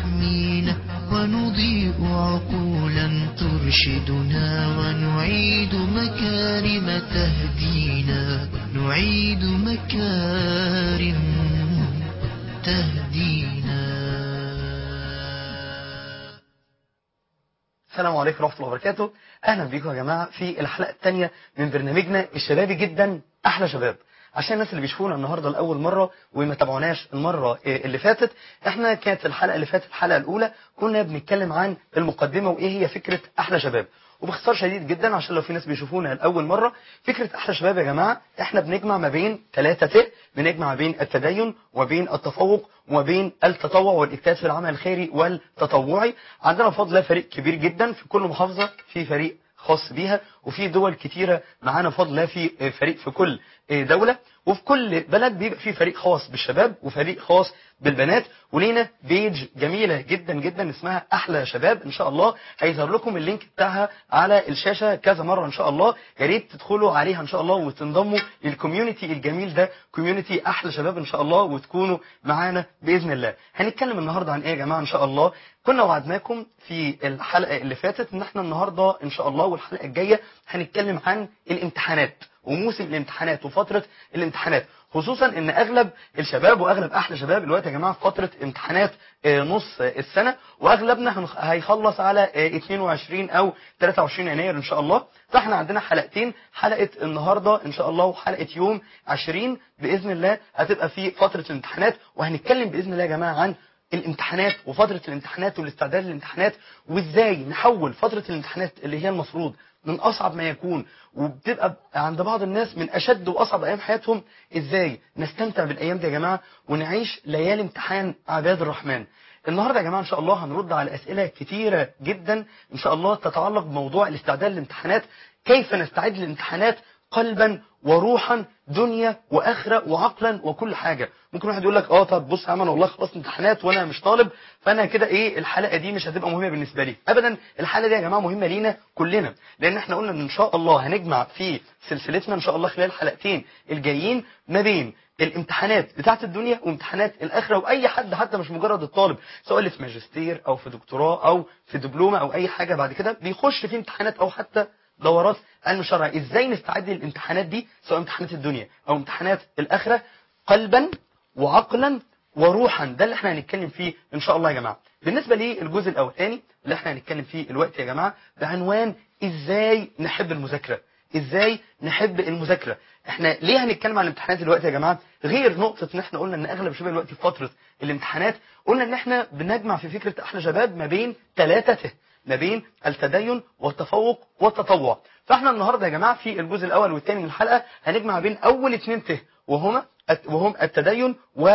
تحمينا ونضيء عقولا ترشدنا ونعيد مكارم تهدينا نعيد مكارم تهدينا السلام عليكم ورحمة الله وبركاته أهلا بيكم يا جماعة في الحلقة الثانية من برنامجنا الشبابي جدا أحلى شباب عشان الناس اللي بيشوفونا النهاردة لأول مرة وما تابعوناش المرة اللي فاتت احنا كانت الحلقة اللي فاتت الحلقة الأولى كنا بنتكلم عن المقدمة وإيه هي فكرة أحلى شباب وباختصار شديد جدا عشان لو في ناس بيشوفونا لأول مرة فكرة أحلى شباب يا جماعة احنا بنجمع ما بين ثلاثة ت بنجمع ما بين التدين وبين التفوق وبين التطوع والاجتهاد في العمل الخيري والتطوعي عندنا بفضل الله فريق كبير جدا في كل محافظة في فريق خاص بيها وفي دول كتيرة معانا بفضل الله في فريق في كل دولة وفي كل بلد بيبقى في فريق خاص بالشباب وفريق خاص بالبنات ولينا بيج جميلة جدا جدا اسمها أحلى شباب إن شاء الله هيظهر لكم اللينك بتاعها على الشاشة كذا مرة إن شاء الله يا ريت تدخلوا عليها إن شاء الله وتنضموا للكوميونتي الجميل ده كوميونتي أحلى شباب إن شاء الله وتكونوا معانا بإذن الله هنتكلم النهاردة عن إيه يا جماعة إن شاء الله كنا وعدناكم في الحلقة اللي فاتت إن إحنا النهاردة إن شاء الله والحلقة الجاية هنتكلم عن الامتحانات وموسم الامتحانات وفترة الامتحانات خصوصا ان اغلب الشباب واغلب احلى شباب الوقت يا جماعه في فتره امتحانات آه، نص السنه واغلبنا هنخ- هيخلص على آه، 22 او 23 يناير ان شاء الله فاحنا عندنا حلقتين حلقه النهارده ان شاء الله وحلقه يوم 20 باذن الله هتبقى في فتره الامتحانات وهنتكلم باذن الله يا جماعه عن الامتحانات وفترة الامتحانات والاستعداد للامتحانات وازاي نحول فترة الامتحانات اللي هي المفروض من اصعب ما يكون وبتبقى عند بعض الناس من اشد واصعب ايام حياتهم ازاي نستمتع بالايام دي يا جماعة ونعيش ليالي امتحان عباد الرحمن النهارده يا جماعه ان شاء الله هنرد على اسئله كتيره جدا ان شاء الله تتعلق بموضوع الاستعداد للامتحانات كيف نستعد للامتحانات قلبا وروحا دنيا واخره وعقلا وكل حاجه ممكن واحد يقول لك اه طب بص يا عم انا والله خلصت امتحانات وانا مش طالب فانا كده ايه الحلقه دي مش هتبقى مهمه بالنسبه لي ابدا الحلقه دي يا جماعه مهمه لينا كلنا لان احنا قلنا ان ان شاء الله هنجمع في سلسلتنا ان شاء الله خلال الحلقتين الجايين ما بين الامتحانات بتاعت الدنيا وامتحانات الاخره واي حد حتى مش مجرد الطالب سواء اللي في ماجستير او في دكتوراه او في دبلومه او اي حاجه بعد كده بيخش في امتحانات او حتى دورات علم الشرع ازاي نستعد للامتحانات دي سواء امتحانات الدنيا او امتحانات الاخره قلبا وعقلا وروحا ده اللي احنا هنتكلم فيه ان شاء الله يا جماعه بالنسبه للجزء الاولاني اللي احنا هنتكلم فيه الوقت يا جماعه بعنوان ازاي نحب المذاكره ازاي نحب المذاكره احنا ليه هنتكلم عن الامتحانات دلوقتي يا جماعه غير نقطه ان احنا قلنا ان اغلب الشباب دلوقتي في فتره الامتحانات قلنا ان احنا بنجمع في فكره احلى شباب ما بين ثلاثه ما بين التدين والتفوق والتطوع فاحنا النهارده يا جماعه في الجزء الاول والثاني من الحلقه هنجمع بين اول اثنين ت وهما وهم التدين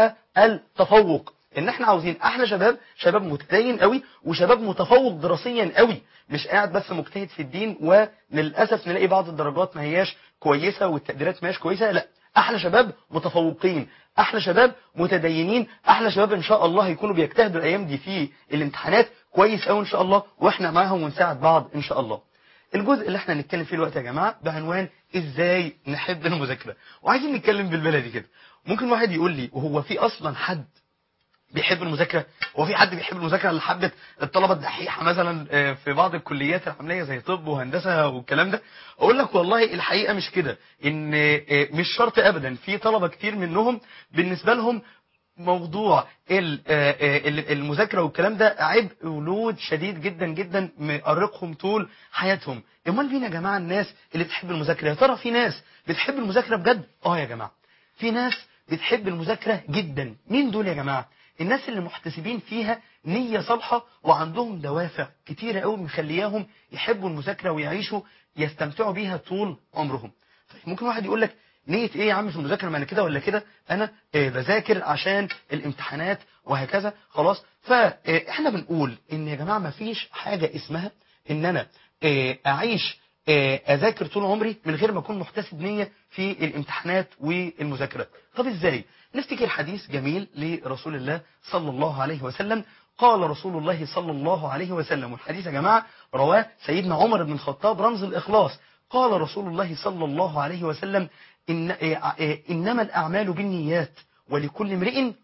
والتفوق ان احنا عاوزين احلى شباب شباب متدين قوي وشباب متفوق دراسيا قوي مش قاعد بس مجتهد في الدين وللاسف نلاقي بعض الدرجات ما هياش كويسه والتقديرات ما هياش كويسه لا احلى شباب متفوقين احلى شباب متدينين احلى شباب ان شاء الله يكونوا بيجتهدوا الايام دي في الامتحانات كويس قوي ان شاء الله واحنا معاهم ونساعد بعض ان شاء الله الجزء اللي احنا هنتكلم فيه الوقت يا جماعه بعنوان ازاي نحب المذاكره وعايزين نتكلم بالبلدي كده ممكن واحد يقول لي وهو في اصلا حد بيحب المذاكره هو في حد بيحب المذاكره اللي حبت الطلبه الدحيحه مثلا آه، في بعض الكليات العمليه زي طب وهندسه والكلام ده اقول لك والله الحقيقه مش كده ان آه، مش شرط ابدا في طلبه كتير منهم بالنسبه لهم موضوع ال- آه، آه، ال- المذاكره والكلام ده عبء ولود شديد جدا جدا مأرقهم طول حياتهم امال مين يا جماعه الناس اللي بتحب المذاكره يا ترى في ناس بتحب المذاكره بجد اه يا جماعه في ناس بتحب المذاكره جدا مين دول يا جماعه الناس اللي محتسبين فيها نية صالحة وعندهم دوافع كتيرة قوي مخلياهم يحبوا المذاكرة ويعيشوا يستمتعوا بيها طول عمرهم طيب ممكن واحد يقول لك نية ايه يا عم في المذاكرة ما انا كده ولا كده انا آه، بذاكر عشان الامتحانات وهكذا خلاص فاحنا بنقول ان يا جماعة ما فيش حاجة اسمها ان انا آه، اعيش آه، اذاكر طول عمري من غير ما اكون محتسب نية في الامتحانات والمذاكرة طب ازاي نفتكر حديث جميل لرسول الله صلى الله عليه وسلم قال رسول الله صلى الله عليه وسلم والحديث يا جماعة رواه سيدنا عمر بن الخطاب رمز الإخلاص قال رسول الله صلى الله عليه وسلم إن إيه إيه إنما الأعمال بالنيات ولكل امرئ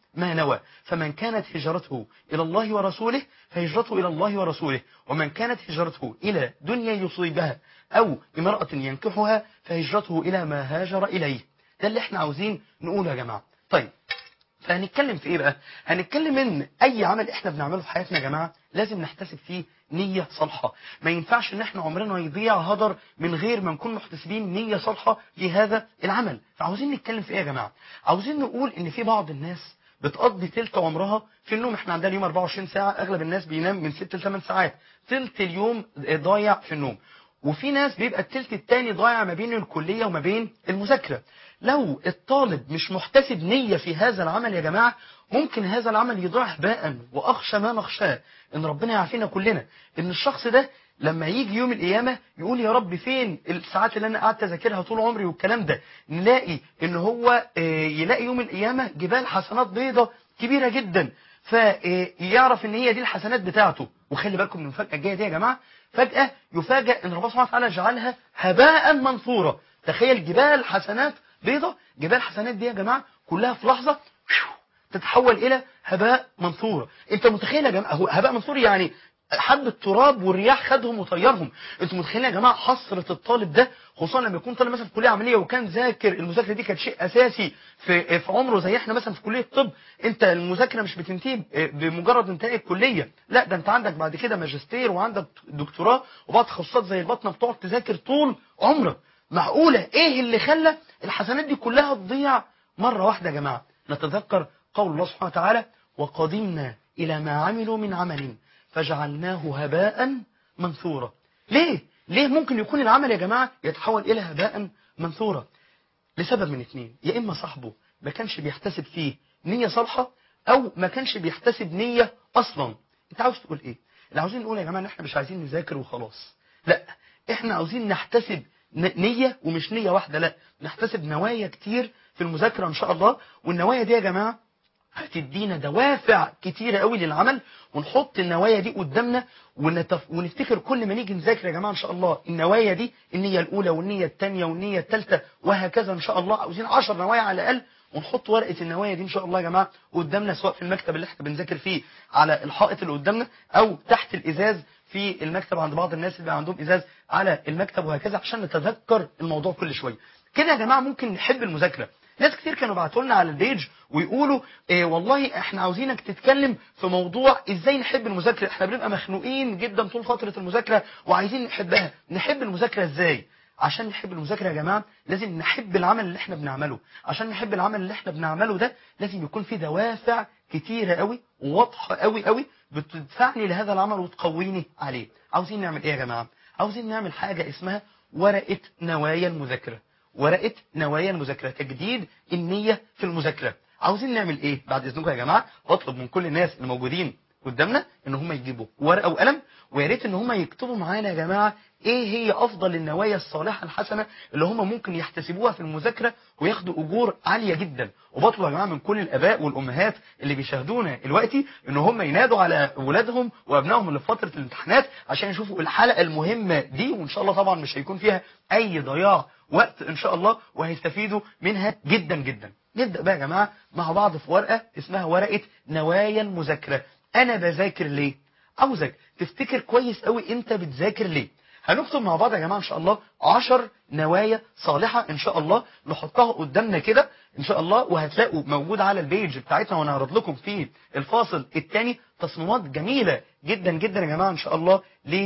ما نوى فمن كانت هجرته إلى الله ورسوله فهجرته إلى الله ورسوله ومن كانت هجرته إلى دنيا يصيبها أو امرأة ينكحها فهجرته إلى ما هاجر إليه ده اللي احنا عاوزين نقوله يا جماعة طيب فهنتكلم في ايه بقى هنتكلم ان اي عمل احنا بنعمله في حياتنا يا جماعه لازم نحتسب فيه نية صالحة ما ينفعش ان احنا عمرنا يضيع هدر من غير ما نكون محتسبين نية صالحة في هذا العمل فعاوزين نتكلم في ايه يا جماعة عاوزين نقول ان في بعض الناس بتقضي تلت عمرها في النوم احنا عندنا اليوم 24 ساعة اغلب الناس بينام من 6 ل 8 ساعات تلت اليوم ضايع في النوم وفي ناس بيبقى التلت التاني ضايع ما بين الكلية وما بين المذاكرة لو الطالب مش محتسب نية في هذا العمل يا جماعة ممكن هذا العمل يضيع هباء وأخشى ما نخشاه إن ربنا يعافينا كلنا إن الشخص ده لما يجي يوم القيامة يقول يا رب فين الساعات اللي أنا قعدت أذاكرها طول عمري والكلام ده نلاقي إن هو آه، يلاقي يوم القيامة جبال حسنات بيضة كبيرة جدا فيعرف إن هي دي الحسنات بتاعته وخلي بالكم من المفاجأة الجاية دي يا جماعة فجأة يفاجأ إن ربنا سبحانه وتعالى جعلها هباء منثورا تخيل جبال حسنات بيضة جبال حسنات دي يا جماعة كلها في لحظة تتحول إلى هباء منثور انت متخيل يا جماعة هو هباء منثور يعني حب التراب والرياح خدهم وطيرهم انتوا متخيلين يا جماعه حسره الطالب ده خصوصا لما يكون طالب مثلا في كليه عمليه وكان ذاكر المذاكره دي كانت شيء اساسي في في عمره زي احنا مثلا في كليه الطب انت المذاكره مش بتنتهي بمجرد انتهاء الكليه لا ده انت عندك بعد كده ماجستير وعندك دكتوراه وبعض تخصصات زي البطنه بتقعد تذاكر طول عمرك معقوله ايه اللي خلى الحسنات دي كلها تضيع مره واحده يا جماعه نتذكر قول الله سبحانه وتعالى وقدمنا الى ما عملوا من عمل فجعلناه هباء منثورا ليه ليه ممكن يكون العمل يا جماعة يتحول إلى هباء منثورا لسبب من اتنين يا إما صاحبه ما كانش بيحتسب فيه نية صالحة أو ما كانش بيحتسب نية أصلا أنت عاوز تقول إيه اللي عاوزين نقول يا جماعة إن إحنا مش عايزين نذاكر وخلاص لا إحنا عاوزين نحتسب ن- نية ومش نية واحدة لا نحتسب نوايا كتير في المذاكرة إن شاء الله والنوايا دي يا جماعة هتدينا دوافع كتيرة قوي للعمل ونحط النوايا دي قدامنا ونتف... ونفتكر كل ما نيجي نذاكر يا جماعة إن شاء الله النوايا دي النية الأولى والنية الثانية والنية الثالثة وهكذا إن شاء الله عاوزين 10 نوايا على الأقل ونحط ورقة النوايا دي إن شاء الله يا جماعة قدامنا سواء في المكتب اللي احنا بنذاكر فيه على الحائط اللي قدامنا أو تحت الإزاز في المكتب عند بعض الناس اللي بقى عندهم إزاز على المكتب وهكذا عشان نتذكر الموضوع كل شوية كده يا جماعة ممكن نحب المذاكرة ناس كتير كانوا بعتوا لنا على البيج ويقولوا إيه والله احنا عاوزينك تتكلم في موضوع ازاي نحب المذاكره احنا بنبقى مخنوقين جدا طول فتره المذاكره وعايزين نحبها نحب المذاكره ازاي عشان نحب المذاكره يا جماعه لازم نحب العمل اللي احنا بنعمله عشان نحب العمل اللي احنا بنعمله ده لازم يكون فيه دوافع كتيره قوي وواضحه قوي قوي بتدفعني لهذا العمل وتقويني عليه عاوزين نعمل ايه يا جماعه عاوزين نعمل حاجه اسمها ورقه نوايا المذاكره ورقة نوايا المذاكرة تجديد النية في المذاكرة عاوزين نعمل ايه بعد اذنكم يا جماعة بطلب من كل الناس الموجودين قدامنا ان هم يجيبوا ورقة وقلم ويا ريت ان هم يكتبوا معانا يا جماعة ايه هي افضل النوايا الصالحة الحسنة اللي هم ممكن يحتسبوها في المذاكرة وياخدوا اجور عالية جدا وبطلب يا جماعة من كل الاباء والامهات اللي بيشاهدونا دلوقتي ان هم ينادوا على اولادهم وابنائهم اللي في فترة الامتحانات عشان يشوفوا الحلقة المهمة دي وان شاء الله طبعا مش هيكون فيها اي ضياع وقت ان شاء الله وهيستفيدوا منها جدا جدا نبدأ بقى يا جماعة مع بعض في ورقة اسمها ورقة نوايا المذاكرة انا بذاكر ليه عاوزك تفتكر كويس قوي انت بتذاكر ليه هنكتب مع بعض يا جماعة ان شاء الله عشر نوايا صالحة ان شاء الله نحطها قدامنا كده ان شاء الله وهتلاقوا موجود على البيج بتاعتنا وانا هعرض لكم في الفاصل الثاني تصميمات جميلة جدا جدا يا جماعة ان شاء الله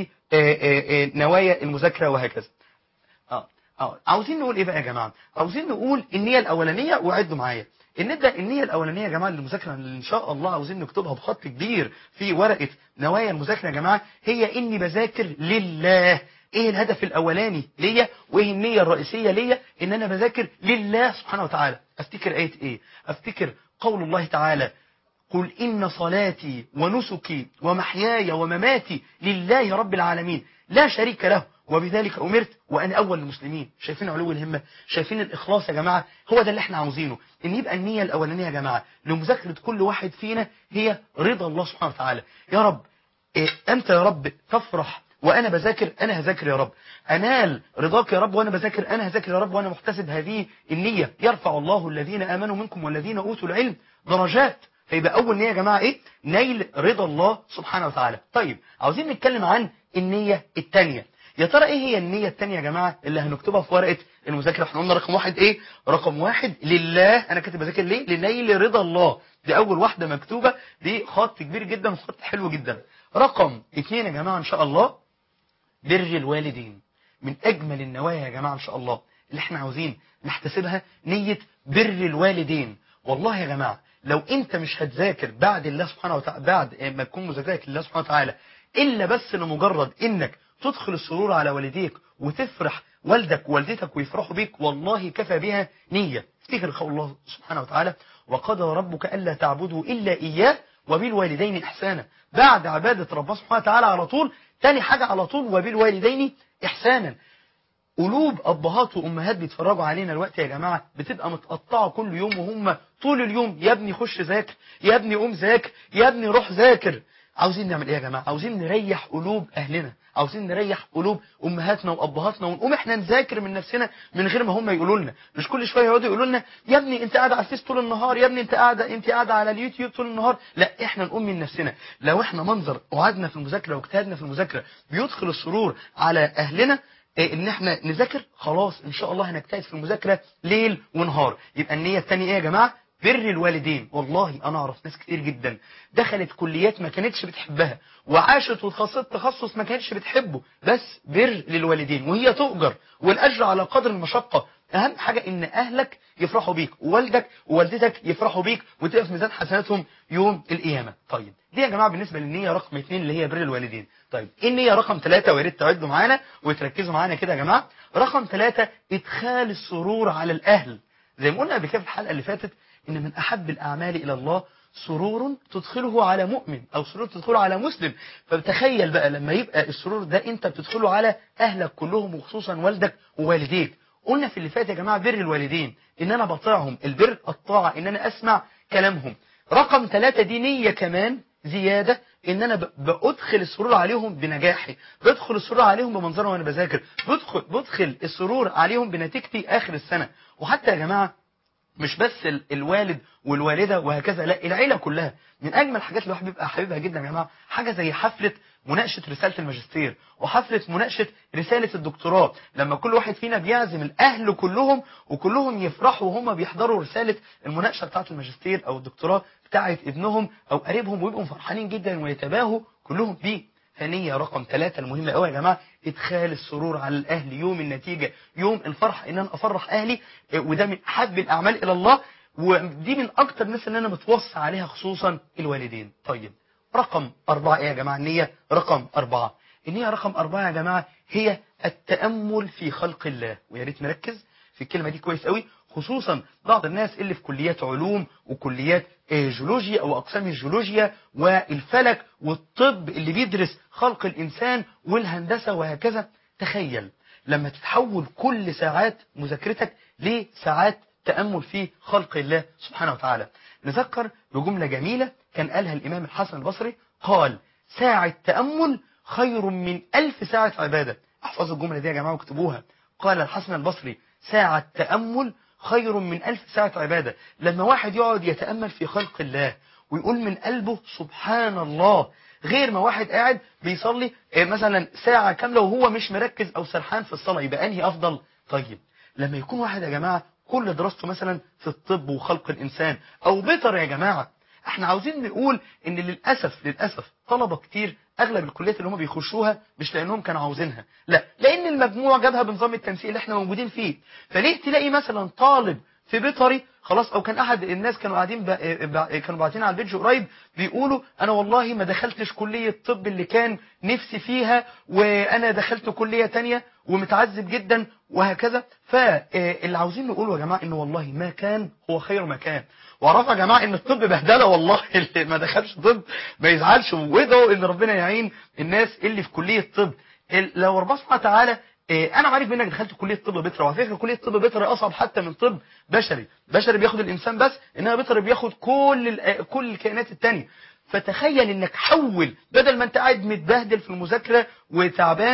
لنوايا المذاكرة وهكذا اه اه عاوزين نقول ايه بقى يا جماعه عاوزين نقول النيه الاولانيه وعدوا معايا نبدا النيه الاولانيه يا جماعه للمذاكره اللي ان شاء الله عاوزين نكتبها بخط كبير في ورقه نوايا المذاكره يا جماعه هي اني بذاكر لله ايه الهدف الاولاني ليا وايه النيه الرئيسيه ليا ان انا بذاكر لله سبحانه وتعالى افتكر ايه ايه افتكر قول الله تعالى قل إن صلاتي ونسكي ومحياي ومماتي لله رب العالمين لا شريك له وبذلك أمرت وأنا أول المسلمين شايفين علو الهمة شايفين الإخلاص يا جماعة هو ده اللي احنا عاوزينه إن يبقى النية الأولانية يا جماعة لمذاكرة كل واحد فينا هي رضا الله سبحانه وتعالى يا رب إيه أنت يا رب تفرح وأنا بذاكر أنا هذاكر يا رب أنال رضاك يا رب وأنا بذاكر أنا هذاكر يا رب وأنا محتسب هذه النية يرفع الله الذين آمنوا منكم والذين أوتوا العلم درجات فيبقى اول نيه يا جماعه ايه نيل رضا الله سبحانه وتعالى طيب عاوزين نتكلم عن النيه الثانيه يا ترى ايه هي النيه الثانيه يا جماعه اللي هنكتبها في ورقه المذاكره احنا قلنا رقم واحد ايه رقم واحد لله انا كاتب بذاكر ليه لنيل رضا الله دي اول واحده مكتوبه دي خط كبير جدا وخط حلو جدا رقم اثنين يا جماعه ان شاء الله بر الوالدين من اجمل النوايا يا جماعه ان شاء الله اللي احنا عاوزين نحتسبها نيه بر الوالدين والله يا جماعه لو انت مش هتذاكر بعد الله سبحانه وتعالى بعد ما تكون مذاكرك لله سبحانه وتعالى الا بس لمجرد انك تدخل السرور على والديك وتفرح والدك ووالدتك ويفرحوا بيك والله كفى بها نية افتكر قول الله سبحانه وتعالى وقضى ربك ألا تعبدوا إلا إياه وبالوالدين إحسانا بعد عبادة ربنا سبحانه وتعالى على طول تاني حاجة على طول وبالوالدين إحسانا قلوب أبهات وأمهات بيتفرجوا علينا الوقت يا جماعة بتبقى متقطعة كل يوم وهم طول اليوم يا ابني خش ذاكر يا ابني قوم ذاكر يا ابني روح ذاكر عاوزين نعمل ايه يا جماعة عاوزين نريح قلوب اهلنا عاوزين نريح قلوب امهاتنا وابهاتنا ونقوم احنا نذاكر من نفسنا من غير ما هم يقولوا لنا مش كل شويه يقعدوا يقولوا لنا يا ابني انت قاعد على الفيس طول النهار يا ابني انت قاعده انت قاعده على اليوتيوب طول النهار لا احنا نقوم من نفسنا لو احنا منظر قعدنا في المذاكره واجتهدنا في المذاكره بيدخل السرور على اهلنا إيه ان احنا نذاكر خلاص ان شاء الله هنجتهد في المذاكره ليل ونهار يبقى النيه الثانيه ايه يا جماعه بر الوالدين والله انا اعرف ناس كتير جدا دخلت كليات ما كانتش بتحبها وعاشت وتخصصت تخصص ما كانتش بتحبه بس بر للوالدين وهي تؤجر والاجر على قدر المشقه اهم حاجه ان اهلك يفرحوا بيك ووالدك ووالدتك يفرحوا بيك وتبقى في ميزان حسناتهم يوم القيامه طيب دي يا جماعه بالنسبه للنيه رقم اثنين اللي هي بر الوالدين طيب ايه النيه رقم ثلاثة ويا ريت تعدوا معانا وتركزوا معانا كده يا جماعه رقم ثلاثة ادخال السرور على الاهل زي ما قلنا قبل كده في الحلقه اللي فاتت ان من احب الاعمال الى الله سرور تدخله على مؤمن او سرور تدخله على مسلم فبتخيل بقى لما يبقى السرور ده انت بتدخله على اهلك كلهم وخصوصا والدك ووالديك قلنا في اللي فات يا جماعه بر الوالدين ان انا بطيعهم البر الطاعه ان انا اسمع كلامهم رقم ثلاثة دي نية كمان زيادة ان انا ب- بادخل السرور عليهم بنجاحي بدخل السرور عليهم بمنظرهم وانا بذاكر بدخل بدخل السرور عليهم بنتيجتي اخر السنة وحتى يا جماعة مش بس ال- الوالد والوالدة وهكذا لا العيلة كلها من أجمل الحاجات اللي الواحد بيبقى حبيبها جدا يا جماعة حاجة زي حفلة مناقشة رسالة الماجستير وحفلة مناقشة رسالة الدكتوراه لما كل واحد فينا بيعزم الأهل كلهم وكلهم يفرحوا وهم بيحضروا رسالة المناقشة بتاعة الماجستير أو الدكتوراه بتاعة ابنهم أو قريبهم ويبقوا فرحانين جدا ويتباهوا كلهم بيه ثانية رقم ثلاثة المهمة قوي يا جماعة ادخال السرور على الاهل يوم النتيجة يوم الفرح ان انا افرح اهلي اه، وده من احب الاعمال الى الله ودي من اكتر الناس اللي انا متوصى عليها خصوصا الوالدين طيب رقم اربعة ايه يا جماعة النية رقم اربعة النية رقم اربعة يا جماعة هي التأمل في خلق الله ويا ريت نركز في الكلمة دي كويس قوي خصوصا بعض الناس اللي في كليات علوم وكليات آه، جيولوجيا او اقسام الجيولوجيا والفلك والطب اللي بيدرس خلق الانسان والهندسة وهكذا تخيل لما تتحول كل ساعات مذاكرتك لساعات تأمل في خلق الله سبحانه وتعالى نذكر بجملة جميلة كان قالها الإمام الحسن البصري قال ساعة تأمل خير من ألف ساعة عبادة احفظوا الجملة دي يا جماعة واكتبوها قال الحسن البصري ساعة تأمل خير من ألف ساعة عبادة لما واحد يقعد يتأمل في خلق الله ويقول من قلبه سبحان الله غير ما واحد قاعد بيصلي آه، مثلا ساعة كاملة وهو مش مركز أو سرحان في الصلاة يبقى أنهي أفضل طيب لما يكون واحد يا جماعة كل دراسته مثلا في الطب وخلق الإنسان أو بيطر يا جماعة احنا عاوزين نقول ان للأسف للأسف طلبة كتير اغلب الكليات اللي هم بيخشوها مش لانهم كانوا عاوزينها لا لان المجموع جابها بنظام التنسيق اللي احنا موجودين فيه فليه تلاقي مثلا طالب في بيطري خلاص او كان احد الناس كانوا قاعدين ب... ب... كانوا باعتين على البيج قريب بيقولوا انا والله ما دخلتش كلية طب اللي كان نفسي فيها وانا دخلت كلية تانية ومتعذب جدا وهكذا فاللي عاوزين نقوله يا جماعة ان والله ما كان هو خير مكان وعرفوا يا جماعة ان الطب بهدلة والله اللي ما دخلش طب ما يزعلش وادعوا ان ربنا يعين الناس اللي في كلية طب ال- لو ربنا سبحانه وتعالى إيه، انا عارف منك دخلت كليه طب بيطري وعلى فكره كليه طب بيطري اصعب حتى من طب بشري بشري بياخد الانسان بس انما بيطري بياخد كل ال- كل الكائنات التانية فتخيل انك حول بدل ما انت قاعد متبهدل في المذاكره وتعبان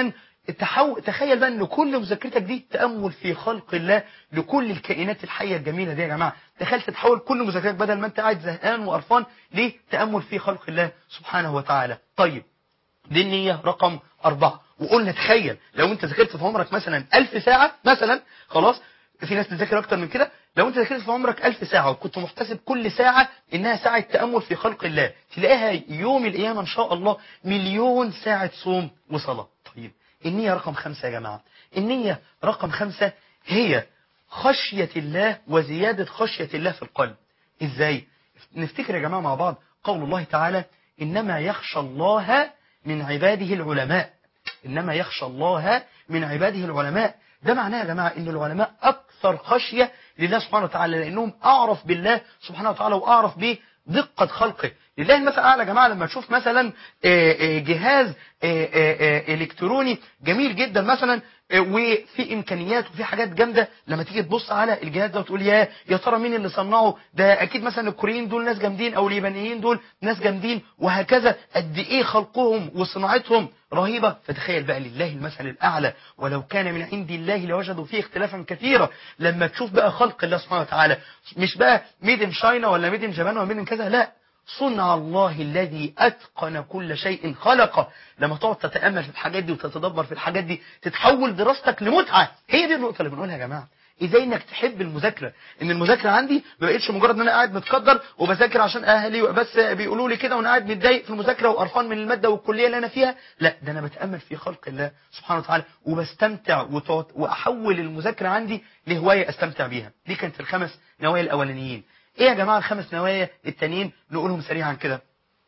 تحو... تخيل بقى ان كل مذاكرتك دي تامل في خلق الله لكل الكائنات الحيه الجميله دي يا جماعه تخيل تتحول كل مذاكرتك بدل ما انت قاعد زهقان وقرفان ليه تامل في خلق الله سبحانه وتعالى طيب دي النية رقم أربعة وقلنا تخيل لو أنت ذاكرت في عمرك مثلا ألف ساعة مثلا خلاص في ناس بتذاكر أكتر من كده لو أنت ذاكرت في عمرك ألف ساعة وكنت محتسب كل ساعة إنها ساعة تأمل في خلق الله تلاقيها يوم القيامة إن شاء الله مليون ساعة صوم وصلاة طيب النية رقم خمسة يا جماعة النية رقم خمسة هي خشية الله وزيادة خشية الله في القلب إزاي؟ نفتكر يا جماعة مع بعض قول الله تعالى إنما يخشى الله من عباده العلماء إنما يخشى الله من عباده العلماء ده معناه يا جماعة إن العلماء أكثر خشية لله سبحانه وتعالى لأنهم أعرف بالله سبحانه وتعالى وأعرف بدقة خلقه لله المثل أعلى يا جماعة لما تشوف مثلا آه، آه، جهاز آه، آه، آه، إلكتروني جميل جدا مثلا آه، وفي إمكانيات وفي حاجات جامدة لما تيجي تبص على الجهاز ده وتقول يا يا ترى مين اللي صنعه ده أكيد مثلا الكوريين دول ناس جامدين أو اليابانيين دول ناس جامدين وهكذا قد إيه خلقهم وصناعتهم رهيبة فتخيل بقى لله المثل الأعلى ولو كان من عند الله لوجدوا فيه اختلافا كثيرا لما تشوف بقى خلق الله سبحانه وتعالى مش بقى ميد ان شاينا ولا ميد ان جابان ولا ميد ان كذا لا صنع الله الذي أتقن كل شيء خلقه لما تقعد تتأمل في الحاجات دي وتتدبر في الحاجات دي تتحول دراستك لمتعة هي دي النقطة اللي بنقولها يا جماعة ازاي انك تحب المذاكره ان المذاكره عندي ما بقتش مجرد ان انا قاعد متقدر وبذاكر عشان اهلي بس بيقولوا لي كده وانا قاعد متضايق في المذاكره وقرفان من الماده والكليه اللي انا فيها لا ده انا بتامل في خلق الله سبحانه وتعالى وبستمتع وتع- واحول المذاكره عندي لهوايه استمتع بيها دي كانت الخمس نوايا الاولانيين ايه يا جماعه الخمس نوايا التانيين نقولهم سريعا كده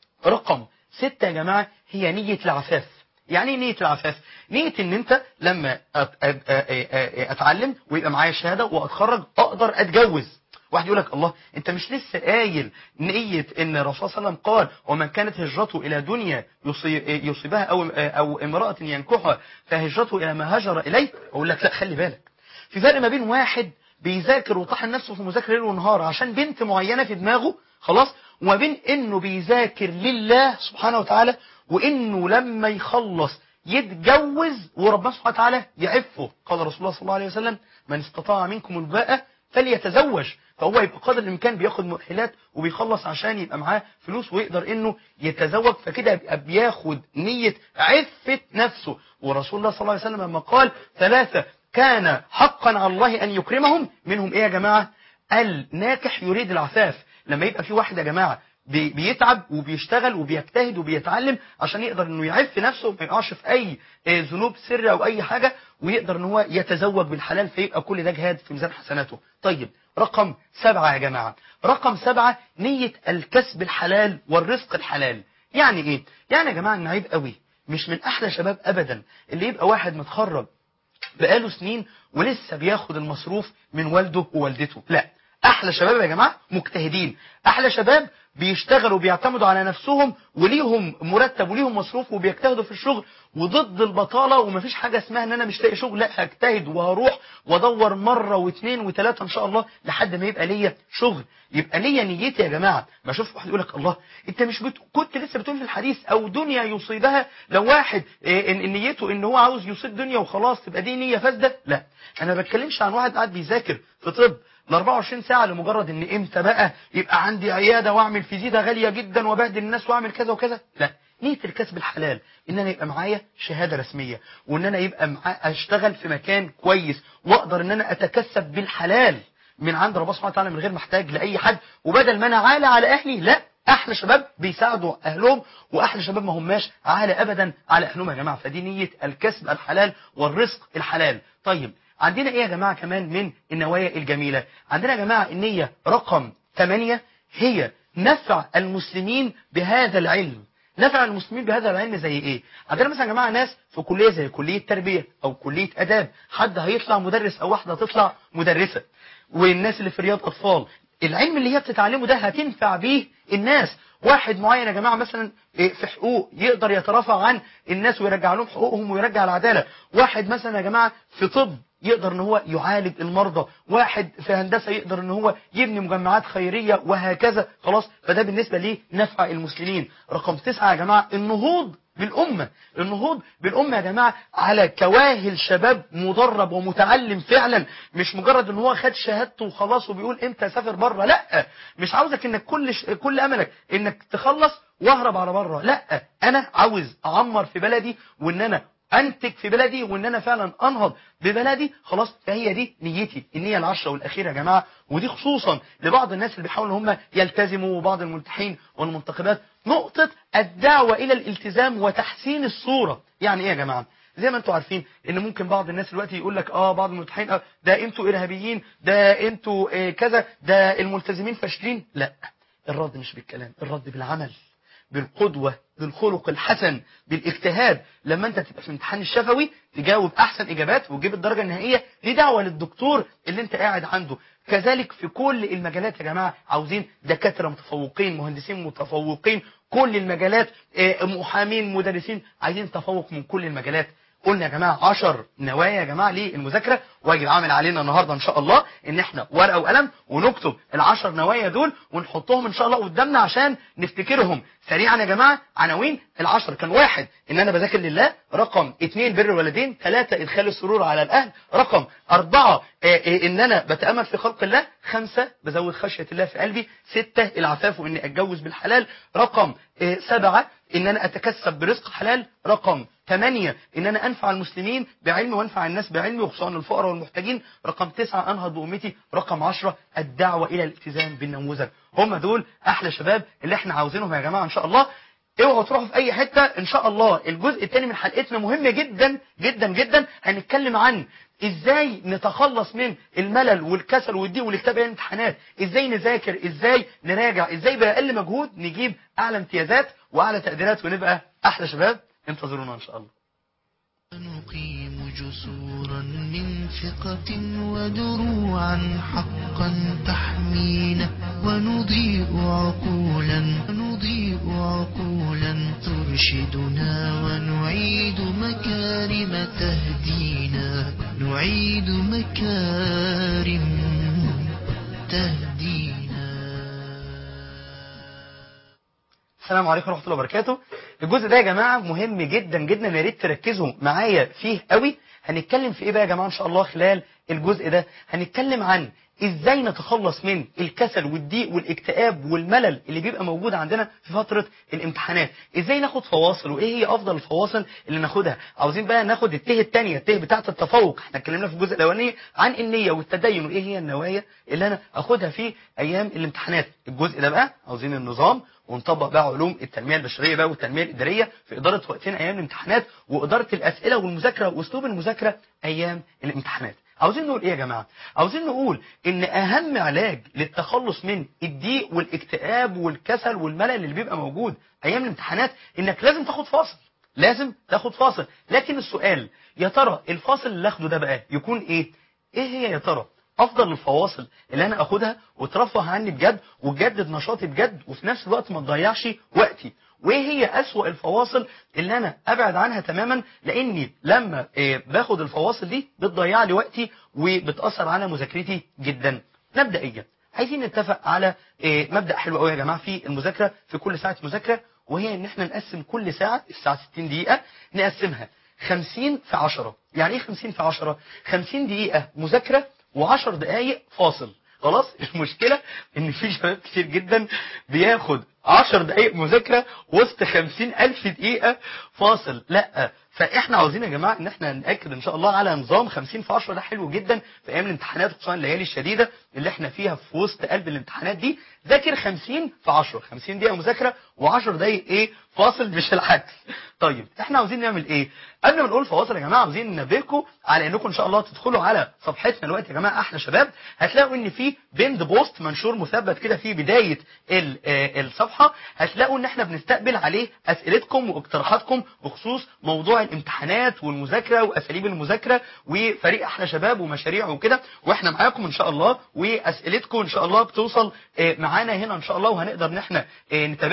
رقم ستة يا جماعة هي نية العفاف يعني ايه نية العفاف نية ان انت لما أت- أت- أ- أ- اتعلم ويبقى معايا شهادة واتخرج اقدر اتجوز واحد يقول لك الله انت مش لسه قايل نية ان الرسول صلى الله عليه وسلم قال ومن كانت هجرته الى دنيا يصي- يصيبها او او امرأة ينكحها فهجرته الى ما هاجر اليه اقول لك لا خلي بالك في فرق ما بين واحد بيذاكر وطحن نفسه في مذاكره ليل ونهار عشان بنت معينة في دماغه خلاص وما بين انه بيذاكر لله سبحانه وتعالى وانه لما يخلص يتجوز وربنا سبحانه وتعالى يعفه قال رسول الله صلى الله عليه وسلم من استطاع منكم الباءة فليتزوج فهو يبقى قدر الامكان بياخد مؤهلات وبيخلص عشان يبقى معاه فلوس ويقدر انه يتزوج فكده يبقى بياخد نية عفة نفسه ورسول الله صلى الله عليه وسلم لما قال ثلاثة كان حقا على الله ان يكرمهم منهم ايه يا جماعة الناكح يريد العفاف لما يبقى في واحد يا جماعة بي- بيتعب وبيشتغل وبيجتهد وبيتعلم عشان يقدر انه يعف نفسه وما يقعش في اي آه، ذنوب سر او اي حاجة ويقدر ان هو يتزوج بالحلال فيبقى كل ده جهاد في ميزان حسناته طيب رقم سبعة يا جماعة رقم سبعة نية الكسب الحلال والرزق الحلال يعني ايه يعني يا جماعة ان عيب قوي مش من احلى شباب ابدا اللي يبقى واحد متخرج بقاله سنين ولسه بياخد المصروف من والده ووالدته لا احلى شباب يا جماعه مجتهدين احلى شباب بيشتغلوا وبيعتمدوا على نفسهم وليهم مرتب وليهم مصروف وبيجتهدوا في الشغل وضد البطاله ومفيش حاجه اسمها ان انا مش لاقي شغل لا هجتهد وهروح وادور مره واثنين وثلاثه ان شاء الله لحد ما يبقى ليا شغل يبقى ليا نيتي يا جماعه ما اشوف واحد يقول لك الله انت مش بت... كنت لسه بتقول في الحديث او دنيا يصيبها لو واحد إيه، ان إن نيته ان هو عاوز يصيب دنيا وخلاص تبقى دي نيه فاسده لا انا ما بتكلمش عن واحد قاعد بيذاكر في طب ال 24 ساعة لمجرد ان امتى بقى يبقى عندي عيادة واعمل فيزيدا غالية جدا وبهدل الناس واعمل كذا وكذا لا نية الكسب الحلال ان انا يبقى معايا شهادة رسمية وان انا يبقى معايا اشتغل في مكان كويس واقدر ان انا اتكسب بالحلال من عند ربنا سبحانه وتعالى من غير محتاج لاي حد وبدل ما انا عالة على اهلي لا احلى شباب بيساعدوا اهلهم واحلى شباب ما هماش عالة ابدا على اهلهم يا جماعة فدي نية الكسب الحلال والرزق الحلال طيب عندنا ايه يا جماعة كمان من النوايا الجميلة عندنا يا جماعة النية رقم 8 هي نفع المسلمين بهذا العلم نفع المسلمين بهذا العلم زي ايه عندنا مثلا يا جماعة ناس في كلية زي كلية تربية او كلية اداب حد هيطلع مدرس او واحدة هتطلع مدرسة والناس اللي في رياض اطفال العلم اللي هي بتتعلمه ده هتنفع بيه الناس واحد معين يا جماعة مثلا إيه، في حقوق يقدر يترافع عن الناس ويرجع لهم حقوقهم ويرجع العدالة واحد مثلا يا جماعة في طب يقدر ان هو يعالج المرضى واحد في هندسة يقدر ان هو يبني مجمعات خيرية وهكذا خلاص فده بالنسبة ليه نفع المسلمين رقم تسعة يا جماعة النهوض بالامه النهوض بالامه يا جماعه على كواهل شباب مدرب ومتعلم فعلا مش مجرد ان هو خد شهادته وخلاص وبيقول امتى اسافر بره لا مش عاوزك انك كل ش... كل املك انك تخلص واهرب على بره لا انا عاوز اعمر في بلدي وان انا انتج في بلدي وان انا فعلا انهض ببلدي خلاص فهي دي نيتي النيه العشره والاخيره يا جماعه ودي خصوصا لبعض الناس اللي بيحاولوا ان هم يلتزموا وبعض الملتحين والمنتخبات نقطه الدعوه الى الالتزام وتحسين الصوره يعني ايه يا جماعه زي ما انتم عارفين ان ممكن بعض الناس دلوقتي يقول لك اه بعض الملتحين آه ده انتوا ارهابيين ده انتوا آه كذا ده الملتزمين فاشلين لا الرد مش بالكلام الرد بالعمل بالقدوة بالخلق الحسن بالاجتهاد لما انت تبقى في الامتحان الشفوي تجاوب احسن اجابات وتجيب الدرجة النهائية دي دعوة للدكتور اللي انت قاعد عنده كذلك في كل المجالات يا جماعة عاوزين دكاترة متفوقين مهندسين متفوقين كل المجالات آه، محامين مدرسين عايزين تفوق من كل المجالات قلنا يا جماعة عشر نوايا يا جماعة للمذاكرة واجب عامل علينا النهاردة ان شاء الله ان احنا ورقة وقلم ونكتب العشر نوايا دول ونحطهم ان شاء الله قدامنا عشان نفتكرهم سريعا يا جماعة عناوين العشر كان واحد ان انا بذاكر لله رقم اتنين بر الوالدين ثلاثة ادخال السرور على الاهل رقم اربعة آه، آه، ان انا بتأمل في خلق الله خمسة بزود خشية الله في قلبي ستة العفاف واني اتجوز بالحلال رقم آه، سبعة ان انا اتكسب برزق حلال رقم ثمانية ان انا انفع المسلمين بعلمي وانفع الناس بعلمي وخصوصا الفقراء والمحتاجين رقم تسعة انهض بامتي رقم عشرة الدعوة الى الالتزام بالنموذج هم دول احلى شباب اللي احنا عاوزينهم يا جماعة ان شاء الله اوعوا تروحوا في اي حتة ان شاء الله الجزء الثاني من حلقتنا مهم جدا جدا جدا هنتكلم عن ازاي نتخلص من الملل والكسل والضيق والاكتئاب أيام الامتحانات ازاي نذاكر ازاي نراجع ازاي باقل مجهود نجيب اعلى امتيازات واعلى تقديرات ونبقى احلى شباب انتظرونا ان شاء الله نقيم جسورا من ثقة ودروعا حقا تحمينا ونضيء عقولا نضيء عقولا ترشدنا ونعيد مكارم تهدينا نعيد مكارم تهدينا السلام عليكم ورحمه الله وبركاته الجزء ده يا جماعه مهم جدا جدا يا ريت تركزوا معايا فيه قوي هنتكلم في ايه بقى يا جماعه ان شاء الله خلال الجزء ده هنتكلم عن ازاي نتخلص من الكسل والضيق والاكتئاب والملل اللي بيبقى موجود عندنا في فتره الامتحانات ازاي ناخد فواصل وايه هي افضل الفواصل اللي ناخدها عاوزين بقى ناخد الته الثانيه الته بتاعه التفوق احنا اتكلمنا في الجزء الاولاني عن النيه والتدين وايه هي النوايا اللي انا اخدها في ايام الامتحانات الجزء ده بقى عاوزين النظام ونطبق بقى علوم التنميه البشريه بقى والتنميه الاداريه في اداره وقتنا ايام الامتحانات واداره الاسئله والمذاكره واسلوب المذاكره ايام الامتحانات عاوزين نقول ايه يا جماعه عاوزين نقول ان اهم علاج للتخلص من الضيق والاكتئاب والكسل والملل اللي بيبقى موجود ايام الامتحانات انك لازم تاخد فاصل لازم تاخد فاصل لكن السؤال يا ترى الفاصل اللي اخده ده بقى يكون ايه ايه هي يا ترى افضل الفواصل اللي انا اخدها وترفه عني بجد وتجدد نشاطي بجد وفي نفس الوقت ما تضيعش وقتي وايه هي اسوأ الفواصل اللي انا ابعد عنها تماما لاني لما آه، باخد الفواصل دي بتضيع لي وقتي وبتاثر على مذاكرتي جدا مبدئيا عايزين نتفق على آه، مبدا حلو قوي يا جماعه في المذاكره في كل ساعه مذاكره وهي ان احنا نقسم كل ساعه الساعه 60 دقيقه نقسمها 50 في 10 يعني ايه 50 في 10 50 دقيقه مذاكره و10 دقائق فاصل خلاص المشكلة ان في شباب كتير جدا بياخد 10 دقائق مذاكرة وسط 50 ألف دقيقة فاصل لا فاحنا عاوزين يا جماعة ان احنا نأكد ان شاء الله على نظام 50 في 10 ده حلو جدا في ايام الامتحانات خصوصا الليالي الشديدة اللي احنا فيها في وسط قلب الامتحانات دي ذاكر 50 في 10 50 دقيقة مذاكرة و10 دقائق ايه فاصل مش العكس طيب احنا عاوزين نعمل ايه قبل ما نقول فواصل يا جماعه عاوزين ننبهكم على انكم ان شاء الله تدخلوا على صفحتنا دلوقتي يا جماعه احلى شباب هتلاقوا ان في بيند بوست منشور مثبت كده في بدايه ال- آه، الصفحه هتلاقوا ان احنا بنستقبل عليه اسئلتكم واقتراحاتكم بخصوص موضوع الامتحانات والمذاكره واساليب المذاكره وفريق احلى شباب ومشاريع وكده واحنا معاكم ان شاء الله واسئلتكم ان شاء الله بتوصل آه، معانا هنا ان شاء الله وهنقدر ان احنا آه، نتابعها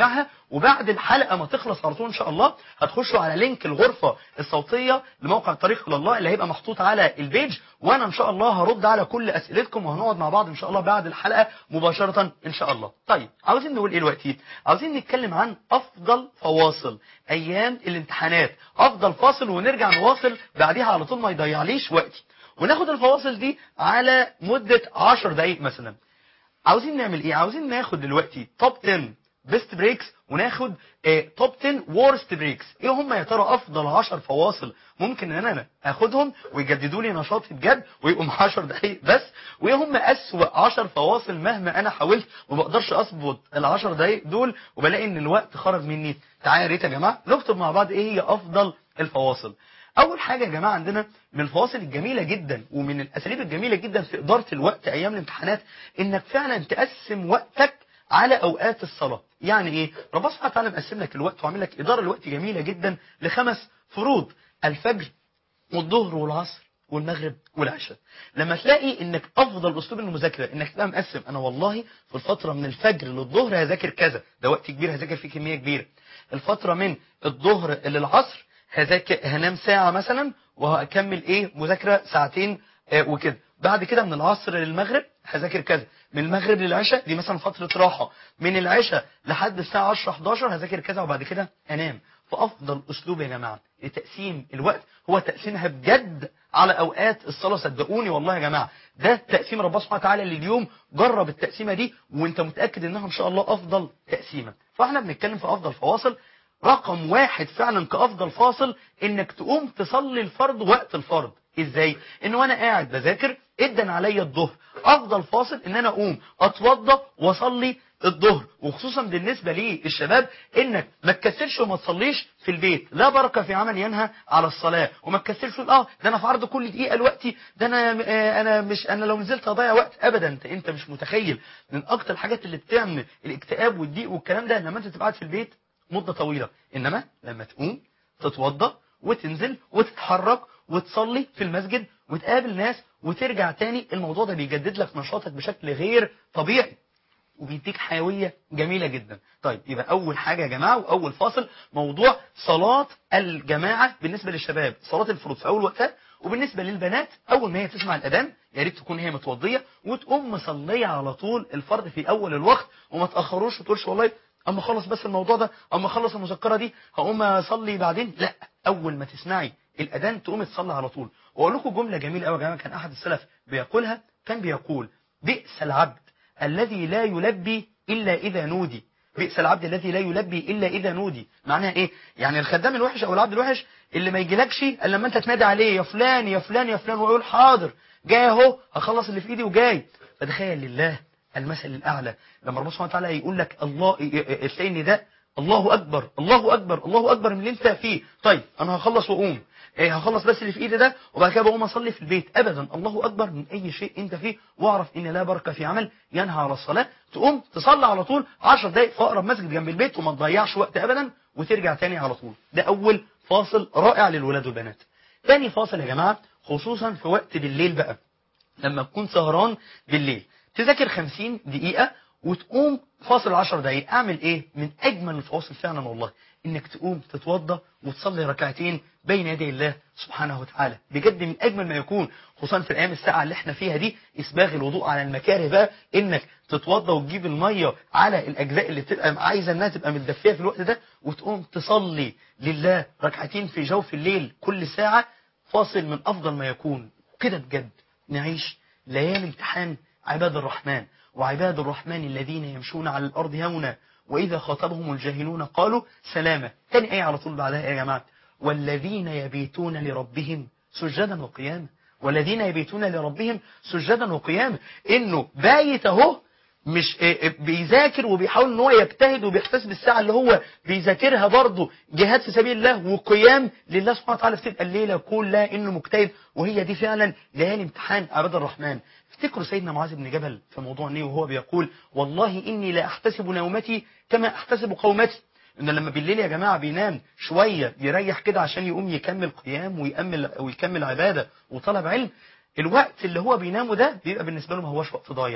وبعد الحلقه ما تخلص على طول ان شاء الله هتخشوا على لينك الغرفه الصوتيه لموقع طريق الى الله اللي هيبقى محطوط على البيج وانا ان شاء الله هرد على كل اسئلتكم وهنقعد مع بعض ان شاء الله بعد الحلقه مباشره ان شاء الله طيب عاوزين نقول ايه دلوقتي عاوزين نتكلم عن افضل فواصل ايام الامتحانات افضل فاصل ونرجع نواصل بعديها على طول ما يضيعليش وقتي وناخد الفواصل دي على مده 10 دقائق مثلا عاوزين نعمل ايه عاوزين ناخد دلوقتي توب 10 بيست بريكس وناخد توب 10 وورست بريكس ايه هم يا ترى افضل 10 فواصل ممكن ان انا اخدهم ويجددوا لي نشاطي بجد ويبقوا 10 دقايق بس وايه هم اسوأ 10 فواصل مهما انا حاولت وما بقدرش اظبط ال 10 دقايق دول وبلاقي ان الوقت خرج مني تعالى يا ريت يا جماعه نكتب مع بعض ايه هي افضل الفواصل اول حاجه يا جماعه عندنا من الفواصل الجميله جدا ومن الاساليب الجميله جدا في اداره الوقت ايام الامتحانات انك فعلا تقسم وقتك على اوقات الصلاه يعني ايه ربنا سبحانه وتعالى مقسم لك الوقت وعامل لك اداره الوقت جميله جدا لخمس فروض الفجر والظهر والعصر والمغرب والعشاء لما تلاقي انك افضل اسلوب المذاكره انك تبقى مقسم انا والله في الفتره من الفجر للظهر هذاكر كذا ده وقت كبير هذاكر فيه كميه كبيره الفتره من الظهر للعصر هذاكر هنام ساعه مثلا وهكمل ايه مذاكره ساعتين آه وكده بعد كده من العصر للمغرب هذاكر كذا من المغرب للعشاء دي مثلا فترة راحة من العشاء لحد الساعة 10 11 هذاكر كذا وبعد كده انام فافضل اسلوب يا جماعة لتقسيم الوقت هو تقسيمها بجد على اوقات الصلاة صدقوني والله يا جماعة ده تقسيم ربنا سبحانه وتعالى لليوم جرب التقسيمة دي وانت متأكد انها ان شاء الله افضل تقسيمة فاحنا بنتكلم في افضل فواصل رقم واحد فعلا كافضل فاصل انك تقوم تصلي الفرض وقت الفرض ازاي ان وانا قاعد بذاكر ادن عليا الظهر افضل فاصل ان انا اقوم اتوضى واصلي الظهر وخصوصا بالنسبه للشباب انك ما تكسلش وما تصليش في البيت لا بركه في عمل ينهى على الصلاه وما تكسلش تقول اه ده انا في عرض كل دقيقه دلوقتي ده انا آه انا مش انا لو نزلت اضيع وقت ابدا انت انت مش متخيل من اكتر الحاجات اللي بتعمل الاكتئاب والضيق والكلام ده لما انت تبقى قاعد في البيت مده طويله انما لما تقوم تتوضى وتنزل وتتحرك وتصلي في المسجد وتقابل ناس وترجع تاني الموضوع ده بيجدد لك نشاطك بشكل غير طبيعي وبيديك حيوية جميلة جدا طيب يبقى أول حاجة يا جماعة وأول فاصل موضوع صلاة الجماعة بالنسبة للشباب صلاة الفروض في أول وقتها وبالنسبة للبنات أول ما هي تسمع الأذان يا ريت تكون هي متوضية وتقوم مصلية على طول الفرض في أول الوقت وما تأخروش وتقولش والله اما اخلص بس الموضوع ده اما اخلص المذكره دي هقوم اصلي بعدين لا اول ما تسمعي الاذان تقوم تصلي على طول واقول لكم جمله جميله قوي يا جماعه كان احد السلف بيقولها كان بيقول بئس العبد الذي لا يلبي الا اذا نودي بئس العبد الذي لا يلبي الا اذا نودي معناها ايه يعني الخدام الوحش او العبد الوحش اللي ما يجيلكش الا لما انت تنادي عليه يا فلان يا فلان يا فلان ويقول حاضر جاي اهو هخلص اللي في ايدي وجاي فتخيل لله المثل الأعلى لما ربنا سبحانه وتعالى يقول لك الله تلاقي ان ده الله أكبر الله أكبر الله أكبر من اللي أنت فيه طيب أنا هخلص وأقوم إيه هخلص بس اللي في إيدي ده وبعد كده بقوم أصلي في البيت أبدا الله أكبر من أي شيء أنت فيه واعرف إن لا بركة في عمل ينهى على الصلاة تقوم تصلي على طول 10 دقايق في أقرب مسجد جنب البيت وما تضيعش وقت أبدا وترجع تاني على طول ده أول فاصل رائع للولاد والبنات تاني فاصل يا جماعة خصوصا في وقت بالليل بقى لما تكون سهران بالليل تذاكر 50 دقيقة وتقوم فاصل 10 دقايق اعمل ايه من اجمل الفواصل فعلا والله انك تقوم تتوضى وتصلي ركعتين بين يدي الله سبحانه وتعالى بجد من اجمل ما يكون خصوصا في الايام الساعه اللي احنا فيها دي اسباغ الوضوء على المكاره بقى انك تتوضى وتجيب الميه على الاجزاء اللي بتبقى عايزه انها تبقى متدفيه في الوقت ده وتقوم تصلي لله ركعتين في جوف الليل كل ساعه فاصل من افضل ما يكون كده بجد نعيش ليالي امتحان عباد الرحمن وعباد الرحمن الذين يمشون على الأرض هونا وإذا خاطبهم الجاهلون قالوا سلامة تاني آية على طول بعدها يا جماعة والذين يبيتون لربهم سجدا وقياما والذين يبيتون لربهم سجدا وقياما إنه بايت أهو مش بيذاكر وبيحاول ان هو يجتهد وبيحتسب الساعة اللي هو بيذاكرها برضه جهاد في سبيل الله وقيام لله سبحانه وتعالى بتبقى الليلة كلها انه مجتهد وهي دي فعلا ليالي امتحان عباد الرحمن افتكروا سيدنا معاذ بن جبل في موضوع النية وهو بيقول والله إني لا أحتسب نومتي كما أحتسب قومتي إن لما بالليل يا جماعة بينام شوية يريح كده عشان يقوم يكمل قيام ويكمل, ويكمل عبادة وطلب علم الوقت اللي هو بينامه ده بيبقى بالنسبة له ما هوش وقت ضايع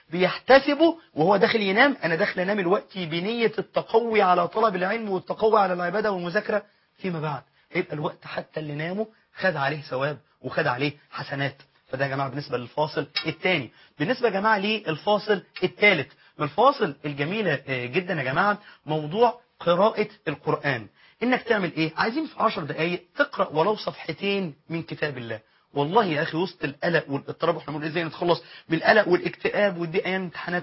بيحتسبه وهو داخل ينام انا داخل انام الوقت بنيه التقوي على طلب العلم والتقوي على العباده والمذاكره فيما بعد يبقى الوقت حتى اللي نامه خد عليه ثواب وخد عليه حسنات فده يا جماعه بالنسبه للفاصل الثاني بالنسبه يا جماعه للفاصل الثالث من الفواصل الجميله آه، جدا يا جماعه موضوع قراءه القران انك تعمل ايه عايزين في 10 دقائق تقرا ولو صفحتين من كتاب الله والله يا اخي وسط القلق والاضطراب واحنا بنقول ازاي نتخلص من القلق والاكتئاب ودي ايام امتحانات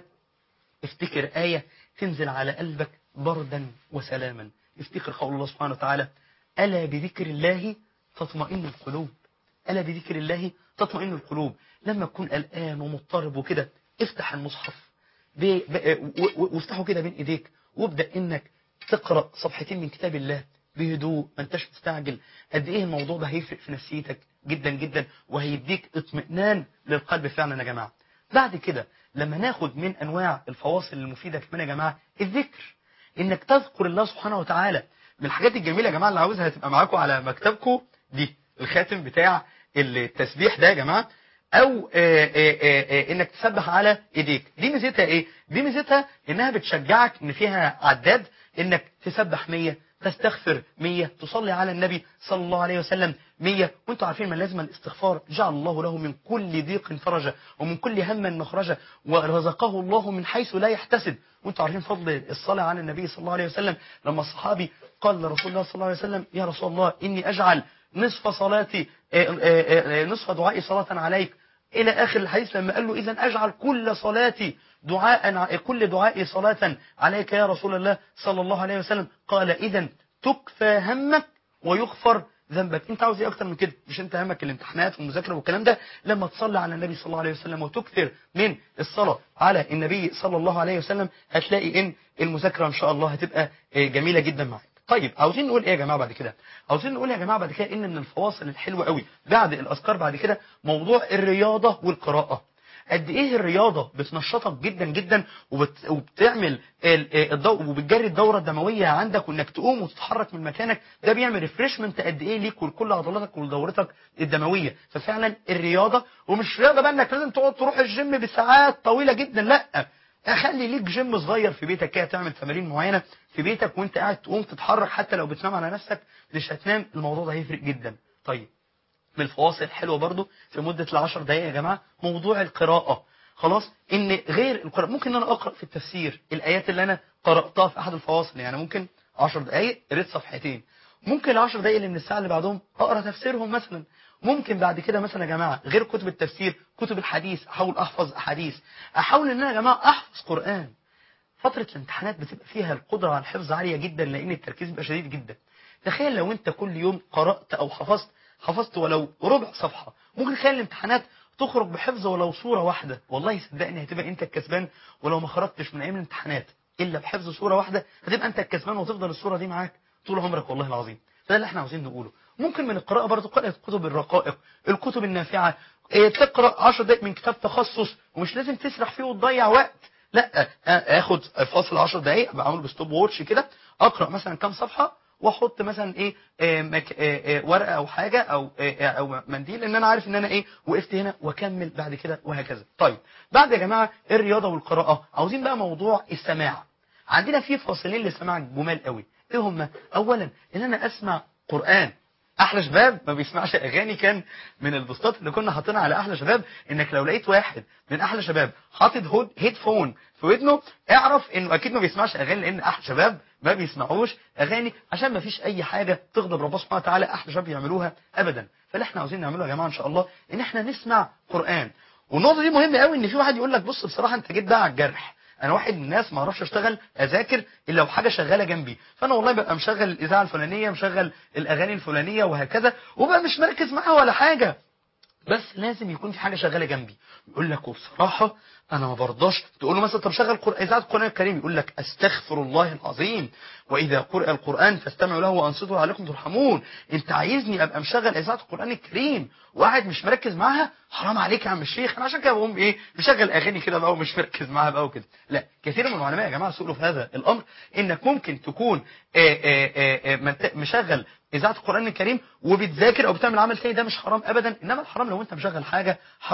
افتكر آية تنزل على قلبك بردا وسلاما افتكر قول الله سبحانه وتعالى ألا بذكر الله تطمئن القلوب ألا بذكر الله تطمئن القلوب لما تكون قلقان ومضطرب وكده افتح المصحف ب- ب- و- و- وافتحه كده بين ايديك وابدأ انك تقرأ صفحتين من كتاب الله بهدوء ما انتش مستعجل قد ايه الموضوع ده هيفرق في نفسيتك جدا جدا وهيديك اطمئنان للقلب فعلا يا جماعة بعد كده لما ناخد من انواع الفواصل المفيدة كمان يا جماعة الذكر انك تذكر الله سبحانه وتعالى من الحاجات الجميلة يا جماعة اللي عاوزها تبقى معاكم على مكتبكم دي الخاتم بتاع التسبيح ده يا جماعة او آه، آه، آه، انك تسبح على ايديك دي ميزتها ايه دي ميزتها انها بتشجعك ان فيها عداد انك تسبح 100 تستغفر 100 تصلي على النبي صلى الله عليه وسلم 100 وانتوا عارفين من لازم الاستغفار جعل الله له من كل ضيق فرجا ومن كل هم مخرجا ورزقه الله من حيث لا يحتسب وانتوا عارفين فضل الصلاة على النبي صلى الله عليه وسلم لما الصحابي قال لرسول الله صلى الله عليه وسلم يا رسول الله إني أجعل نصف صلاتي آه، آه، آه، آه، نصف دعائي صلاة عليك إلى آخر الحديث لما قال له إذا أجعل كل صلاتي دعاء ع- كل دعائي صلاة عليك يا رسول الله صلى الله عليه وسلم قال إذا تكفى همك ويغفر ذنبك انت عاوز ايه اكتر من كده مش انت همك الامتحانات والمذاكره والكلام ده لما تصلي على النبي صلى الله عليه وسلم وتكثر من الصلاه على النبي صلى الله عليه وسلم هتلاقي ان المذاكره ان شاء الله هتبقى آه، جميله جدا معاك طيب عاوزين نقول ايه يا جماعه بعد كده عاوزين نقول يا جماعه بعد كده ان من الفواصل الحلوه قوي بعد الاذكار بعد كده موضوع الرياضه والقراءه قد ايه الرياضه بتنشطك جدا جدا وبت... وبتعمل ال- آه، الضوء وبتجري الدوره الدمويه عندك وانك تقوم وتتحرك من مكانك ده بيعمل ريفريشمنت قد ايه ليك ولكل عضلاتك ولدورتك الدمويه ففعلا الرياضه ومش رياضه بقى انك لازم تقعد تروح الجيم بساعات طويله جدا لا خلي ليك جيم صغير في بيتك كده تعمل تمارين معينه في بيتك وانت قاعد تقوم تتحرك حتى لو بتنام على نفسك مش هتنام الموضوع ده هيفرق جدا طيب من الفواصل الحلوة برضو في مدة العشر دقايق يا جماعة موضوع القراءة خلاص ان غير القراءة ممكن ان انا اقرأ في التفسير الايات اللي انا قرأتها في احد الفواصل يعني ممكن عشر دقايق قريت صفحتين ممكن العشر دقايق اللي من الساعة اللي بعدهم اقرأ تفسيرهم مثلا ممكن بعد كده مثلا يا جماعة غير كتب التفسير كتب الحديث احاول احفظ احاديث احاول ان انا يا جماعة احفظ قرآن فترة الامتحانات بتبقى فيها القدرة على الحفظ عالية جدا لأن التركيز بيبقى شديد جدا تخيل لو أنت كل يوم قرأت أو حفظت حفظت ولو ربع صفحة ممكن تخيل الامتحانات تخرج بحفظ ولو صورة واحدة والله صدقني هتبقى أنت الكسبان ولو ما خرجتش من أيام الامتحانات إلا بحفظ صورة واحدة هتبقى أنت الكسبان وتفضل الصورة دي معاك طول عمرك والله العظيم فده اللي احنا عاوزين نقوله ممكن من القراءة برضه قراءة كتب الرقائق الكتب النافعة إيه، تقرأ 10 دقائق من كتاب تخصص ومش لازم تسرح فيه وتضيع وقت لا آ- اخد فاصل 10 دقائق بعمل بستوب ووتش كده اقرا مثلا كام صفحه واحط مثلا ايه آه، مك... آه، آه، ورقه او حاجه او آه، او منديل ان انا عارف ان انا ايه وقفت هنا واكمل بعد كده وهكذا طيب بعد يا جماعه الرياضه والقراءه عاوزين بقى موضوع السماع عندنا في فاصلين للسماع جمال قوي ايه هم اولا ان انا اسمع قران احلى شباب ما بيسمعش اغاني كان من البوستات اللي كنا حاطينها على احلى شباب انك لو لقيت واحد من احلى شباب حاطط هود هيدفون في ودنه اعرف انه اكيد ما بيسمعش اغاني لان احلى شباب ما بيسمعوش اغاني عشان ما فيش اي حاجه تغضب ربنا سبحانه وتعالى احلى شباب يعملوها ابدا فاللي احنا عاوزين نعمله يا جماعه ان شاء الله ان احنا نسمع قران والنقطه دي مهمه قوي ان في واحد يقول لك بص بصراحه انت جيت بقى على الجرح انا واحد من الناس ما اعرفش اشتغل اذاكر الا لو حاجه شغاله جنبي فانا والله ببقى مشغل الاذاعه الفلانيه مشغل الاغاني الفلانيه وهكذا وبقى مش مركز معاها ولا حاجه بس لازم يكون في حاجه شغاله جنبي يقول لك وبصراحه انا ما برضاش تقول له مثلا طب شغل قرآن اذاعه القران الكريم يقول لك استغفر الله العظيم واذا قرئ القران فاستمعوا له وانصتوا عليكم ترحمون انت عايزني ابقى مشغل اذاعه القران الكريم وقاعد مش مركز معاها حرام عليك يا عم الشيخ انا عشان كده بقوم ايه مشغل اغاني كده بقى ومش مركز معاها بقى وكده لا كثير من العلماء يا جماعه سئلوا في هذا الامر انك ممكن تكون آآ آآ آآ منت- مشغل اذاعه القران الكريم وبتذاكر او بتعمل عمل تاني ده مش حرام ابدا انما الحرام لو انت مشغل حاجه حرام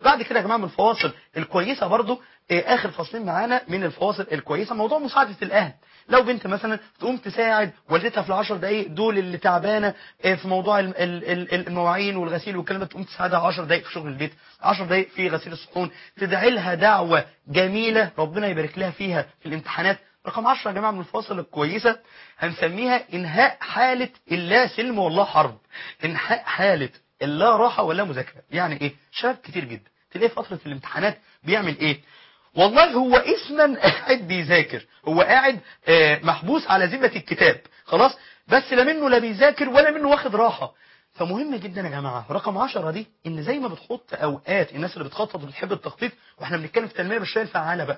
بعد كده يا جماعه من الفواصل الكويسه برضو آه، اخر فاصلين معانا من الفواصل الكويسه موضوع مساعده الاهل لو بنت مثلا تقوم تساعد والدتها في العشر دقايق دول اللي تعبانه آه، في موضوع الم- ال- ال- المواعين والغسيل والكلام ده تقوم تساعدها 10 دقايق في شغل البيت 10 دقايق في غسيل الصحون تدعي لها دعوه جميله ربنا يبارك لها فيها في الامتحانات رقم 10 يا جماعه من الفواصل الكويسه هنسميها انهاء حاله اللا سلم والله حرب انهاء حاله اللا راحه ولا مذاكره يعني ايه شباب كتير جدا تلاقيه في فتره الامتحانات بيعمل ايه والله هو اسما قاعد بيذاكر هو قاعد آه، محبوس على ذمه الكتاب خلاص بس لا منه لا بيذاكر ولا منه واخد راحه فمهم جدا يا جماعه رقم 10 دي ان زي ما بتحط اوقات الناس اللي بتخطط وبتحب التخطيط واحنا بنتكلم في التنميه البشريه الفعاله بقى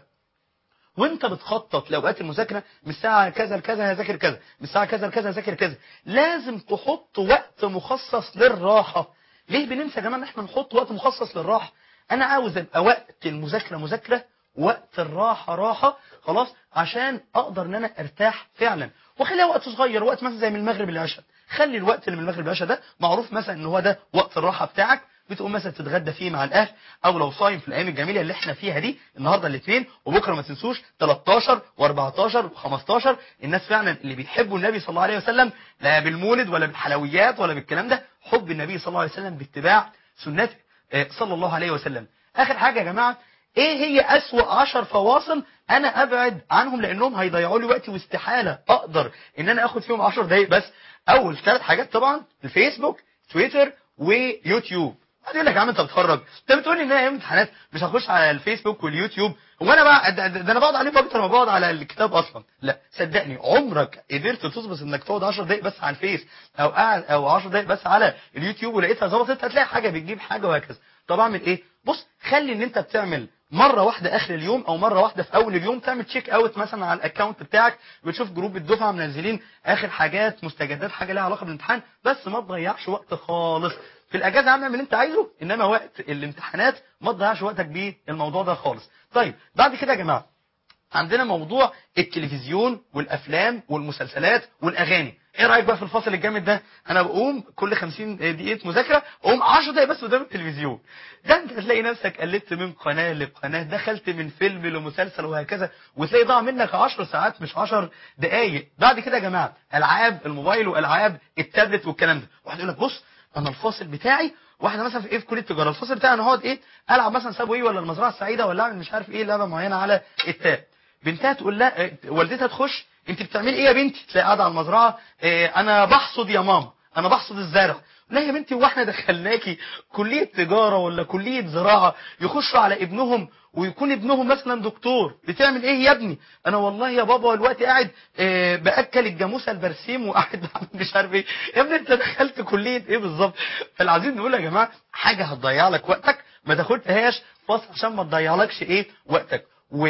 وانت بتخطط لاوقات المذاكره من الساعه كذا لكذا هذاكر كذا من الساعه كذا لكذا هذاكر كذا لازم تحط وقت مخصص للراحه ليه بننسى يا جماعه ان احنا نحط وقت مخصص للراحه انا عاوز ابقى وقت المذاكره مذاكره وقت الراحه راحه خلاص عشان اقدر ان انا ارتاح فعلا وخليها وقت صغير وقت مثلا زي من المغرب للعشاء خلي الوقت اللي من المغرب للعشاء ده معروف مثلا ان هو ده وقت الراحه بتاعك بتقوم مثلا تتغدى فيه مع الاهل او لو صايم في الايام الجميله اللي احنا فيها دي النهارده الاثنين وبكره ما تنسوش 13 و14 و15 الناس فعلا اللي بيحبوا النبي صلى الله عليه وسلم لا بالمولد ولا بالحلويات ولا بالكلام ده حب النبي صلى الله عليه وسلم باتباع سنته آه، صلى الله عليه وسلم اخر حاجه يا جماعه ايه هي اسوأ عشر فواصل انا ابعد عنهم لانهم هيضيعوا لي وقتي واستحاله اقدر ان انا اخد فيهم 10 دقايق بس اول ثلاث حاجات طبعا الفيسبوك تويتر ويوتيوب واحد يقول لك يا عم انت بتتفرج انت بتقول لي ان انا ايام امتحانات مش هخش على الفيسبوك واليوتيوب هو انا بقى ده, ده ده انا بقعد عليه اكتر ما بقعد على الكتاب اصلا لا صدقني عمرك قدرت تظبط انك تقعد 10 دقايق بس على الفيس او قاعد او 10 دقايق بس على اليوتيوب ولقيتها ظبطت هتلاقي حاجه بتجيب حاجه وهكذا طب اعمل ايه بص خلي ان انت بتعمل مره واحده اخر اليوم او مره واحده في اول اليوم تعمل تشيك اوت مثلا على الاكونت بتاعك بتشوف جروب الدفعه منزلين اخر حاجات مستجدات حاجه لها علاقه بالامتحان بس ما تضيعش وقت خالص في الاجازه اعمل اللي انت عايزه انما وقت الامتحانات ما تضيعش وقتك بالموضوع ده خالص طيب بعد كده يا جماعه عندنا موضوع التلفزيون والافلام والمسلسلات والاغاني ايه رايك بقى في الفصل الجامد ده انا بقوم كل 50 دقيقه مذاكره اقوم 10 دقايق بس قدام التلفزيون ده انت هتلاقي نفسك قلبت من قناه لقناه دخلت من فيلم لمسلسل وهكذا وتلاقي ضاع منك 10 ساعات مش 10 دقايق بعد كده يا جماعه العاب الموبايل والعاب التابلت والكلام ده واحد يقول لك بص انا الفاصل بتاعي واحده مثلا في ايه في كليه التجاره الفاصل بتاعي انا هقعد ايه العب مثلا سابوي ولا المزرعه السعيده ولا اعمل مش عارف ايه لعبه معينه على التاب بنتها تقول لها إيه، والدتها تخش انت بتعملي ايه يا بنتي تلاقي قاعده على المزرعه إيه انا بحصد يا ماما انا بحصد الزرع لا يا بنتي هو احنا دخلناكي كليه تجاره ولا كليه زراعه يخشوا على ابنهم ويكون ابنهم مثلا دكتور بتعمل ايه يا ابني انا والله يا بابا دلوقتي قاعد آه، باكل الجاموسه البرسيم وقاعد بعمل مش عارف ايه يا ابني انت دخلت كليه ايه بالظبط فالعايزين نقول يا جماعه حاجه هتضيع لك وقتك ما تاخدهاش فاصل عشان ما تضيعلكش ايه وقتك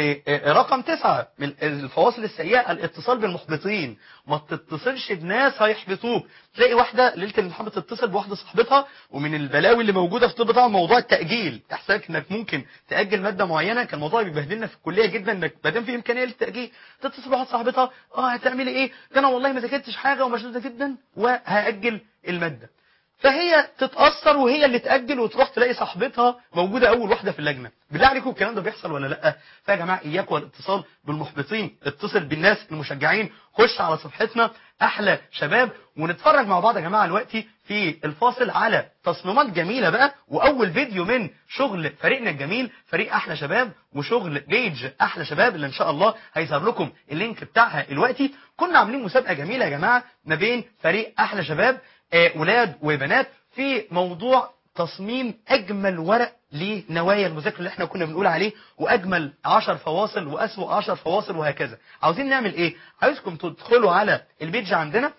ورقم تسعة من الفواصل السيئة الاتصال بالمحبطين ما تتصلش بناس هيحبطوك تلاقي واحدة ليلة الامتحان بتتصل بواحدة صاحبتها ومن البلاوي اللي موجودة في طب طبعا موضوع التأجيل احساسك انك ممكن تأجل مادة معينة كان الموضوع بيبهدلنا في الكلية جدا انك ما دام في امكانية للتأجيل تتصل بواحدة صاحبتها اه هتعملي ايه ده انا والله ما ذاكرتش حاجة ومشدودة جدا وهأجل المادة فهي تتأثر وهي اللي تأجل وتروح تلاقي صاحبتها موجودة أول واحدة في اللجنة بالله عليكم الكلام ده بيحصل ولا لأ فيا جماعة إياكم الاتصال بالمحبطين اتصل بالناس المشجعين خش على صفحتنا أحلى شباب ونتفرج مع بعض يا جماعة دلوقتي في الفاصل على تصميمات جميلة بقى وأول فيديو من شغل فريقنا الجميل فريق أحلى شباب وشغل بيج أحلى شباب اللي إن شاء الله هيظهر لكم اللينك بتاعها دلوقتي كنا عاملين مسابقة جميلة يا جماعة ما بين فريق أحلى شباب آه، ولاد وبنات في موضوع تصميم اجمل ورق لنوايا المذاكره اللي احنا كنا بنقول عليه واجمل 10 فواصل واسوأ 10 فواصل وهكذا عاوزين نعمل ايه عايزكم تدخلوا على البيج عندنا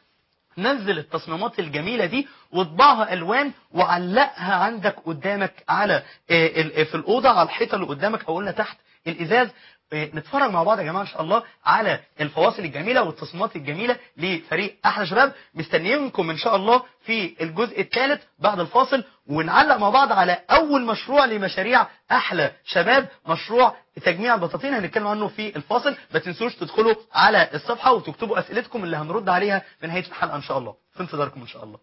نزل التصميمات الجميلة دي واطبعها ألوان وعلقها عندك قدامك على آه، ال- في الأوضة على الحيطة اللي قدامك أو قلنا تحت الإزاز آه، نتفرج مع بعض يا جماعة إن شاء الله على الفواصل الجميلة والتصميمات الجميلة لفريق أحلى شباب مستنيينكم إن شاء الله في الجزء الثالث بعد الفاصل ونعلق مع بعض على أول مشروع لمشاريع أحلى شباب مشروع تجميع البطاطين هنتكلم عنه في الفاصل ما تنسوش تدخلوا على الصفحة وتكتبوا أسئلتكم اللي هنرد عليها في نهاية الحلقة إن شاء الله في انتظاركم إن شاء الله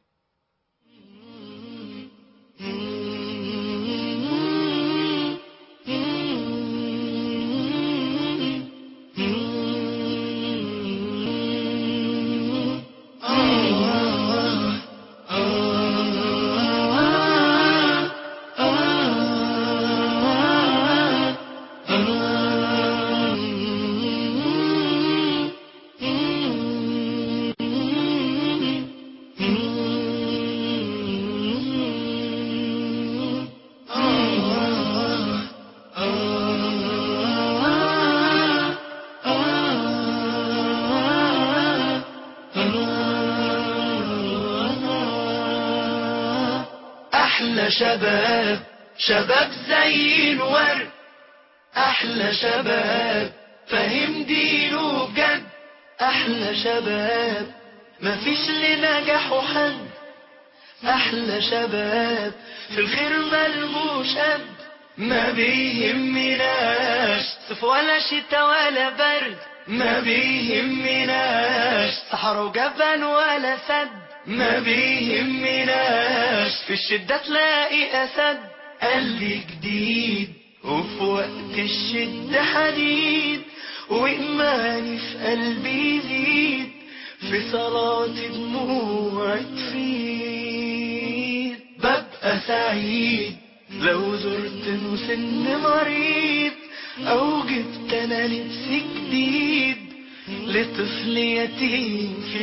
أحلى شباب شباب زي الورد أحلى شباب فاهم دينه بجد أحلى شباب مفيش لنجاحه حد أحلى شباب في الخير ملموش قد ما بيهمناش صيف ولا شتا ولا برد ما بيهمناش صحراء وجبل ولا سد ما بيهمناش في الشدة تلاقي أسد قلبي جديد وفي وقت الشدة حديد وإيماني في قلبي يزيد في صلاة دموع تفيد ببقى سعيد لو زرت مسن مريض أو جبت أنا لبس جديد لطفل يتيم في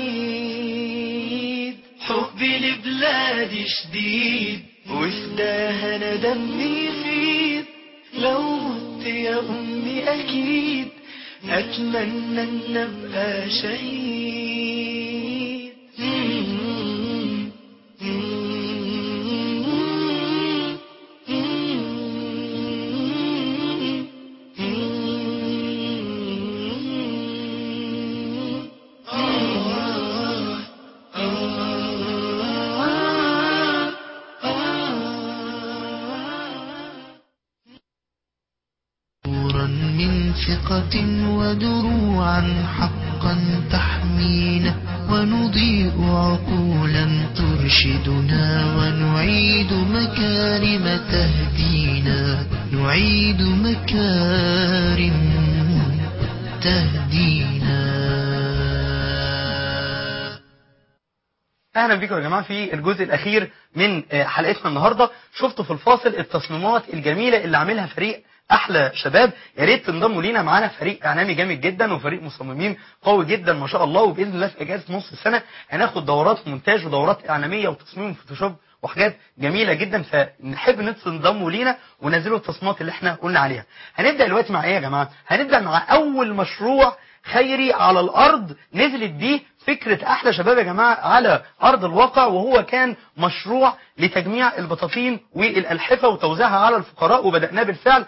العيد حبي لبلادي شديد وفداها أنا دمي يفيد لو مت يا أمي أكيد أتمنى أن أبقى شهيد نورا من ثقة ودروعا حقا تحمينا ونضيء عقولا ترشدنا ونعيد مكارم تهدينا نعيد مكارم تهدينا اهلا بيكم يا جماعه في الجزء الاخير من آه، حلقتنا النهارده شفتوا في الفاصل التصميمات الجميله اللي عاملها فريق احلى شباب يا ريت تنضموا لينا معانا فريق اعلامي جامد جدا وفريق مصممين قوي جدا ما شاء الله وباذن الله في اجازه نص السنه هناخد دورات مونتاج ودورات اعلاميه وتصميم فوتوشوب وحاجات جميله جدا فنحب ان انتوا تنضموا لينا ونزلوا التصميمات اللي احنا قلنا عليها هنبدا دلوقتي مع ايه يا جماعه هنبدا مع اول مشروع خيري على الارض نزلت بيه فكرة احلى شباب يا جماعة على ارض الواقع وهو كان مشروع لتجميع البطاطين والالحفة وتوزيعها على الفقراء وبدأناه بالفعل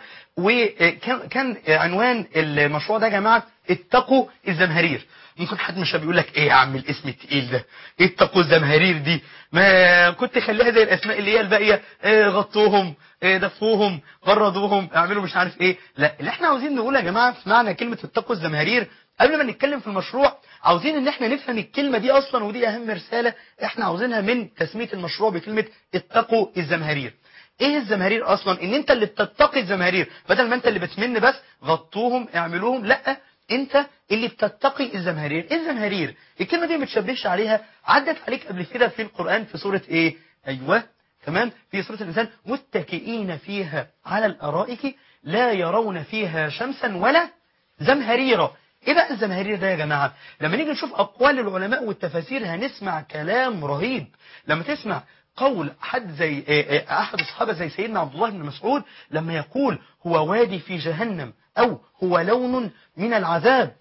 وكان كان عنوان المشروع ده يا جماعة اتقوا الزمهرير ممكن حد مش بيقول لك ايه يا عم الاسم التقيل ده اتقوا الزمهرير دي ما كنت خليها زي الاسماء اللي هي الباقيه إيه غطوهم إيه دفوهم بردوهم اعملوا مش عارف ايه لا اللي احنا عاوزين نقول يا جماعه في معنى كلمه اتقوا الزمهرير قبل ما نتكلم في المشروع عاوزين ان احنا نفهم الكلمه دي اصلا ودي اهم رساله احنا عاوزينها من تسميه المشروع بكلمه اتقوا الزمهرير ايه الزمهرير اصلا ان انت اللي بتتقي الزمهرير بدل ما انت اللي بتمن بس غطوهم اعملوهم لا انت اللي بتتقي الزمهرير ايه الزمهرير الكلمه دي ما بتشبهش عليها عدت عليك قبل كده في القران في سوره ايه ايوه تمام في سوره الانسان متكئين فيها على الارائك لا يرون فيها شمسا ولا زمهريرا ايه بقى الزمهرير ده يا جماعه لما نيجي نشوف اقوال العلماء والتفاسير هنسمع كلام رهيب لما تسمع قول حد زي آه، آه، احد الصحابه زي سيدنا عبد الله بن مسعود لما يقول هو وادي في جهنم او هو لون من العذاب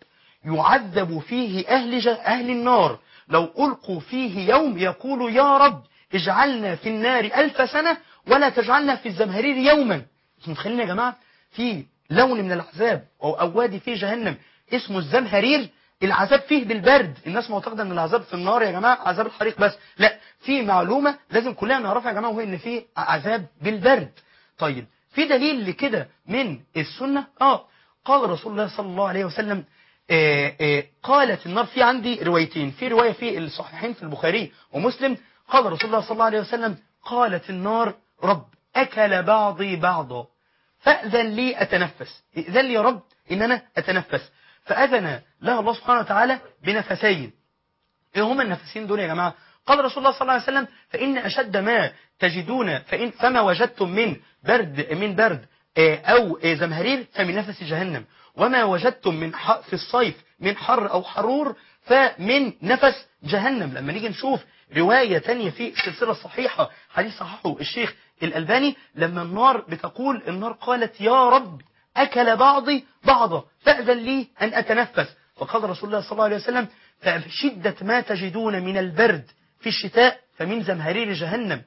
يعذب فيه اهل جه اهل النار لو القوا فيه يوم يقول يا رب اجعلنا في النار الف سنه ولا تجعلنا في الزمهرير يوما انتوا متخيلين يا جماعه في لون من العذاب او أو وادي في جهنم اسمه الزمهرير العذاب فيه بالبرد الناس معتقده ان العذاب في النار يا جماعه عذاب الحريق بس لا في معلومه لازم كلنا نعرفها يا جماعه وهي ان في عذاب بالبرد طيب في دليل لكده من السنه اه قال رسول الله صلى الله عليه وسلم آه آه قالت النار في عندي روايتين في روايه في الصحيحين في البخاري ومسلم قال رسول الله صلى الله عليه وسلم قالت النار رب اكل بعضي بعضا فأذن لي أتنفس إذن لي يا رب إن أنا أتنفس فأذن لها الله سبحانه وتعالى بنفسين إيه هما النفسين دول يا جماعة قال رسول الله صلى الله عليه وسلم فإن أشد ما تجدون فإن فما وجدتم من برد من برد آه، أو آه، زمهرير فمن نفس جهنم وما وجدتم من ح- في الصيف من حر أو حرور فمن نفس جهنم لما نيجي نشوف رواية تانية في السلسلة الصحيحة حديث صححه الشيخ الألباني لما النار بتقول النار قالت يا رب أكل بعضي بعضا فأذن لي أن أتنفس وقال رسول الله صلى الله عليه وسلم فشدة ما تجدون من البرد في الشتاء فمن زمهرير جهنم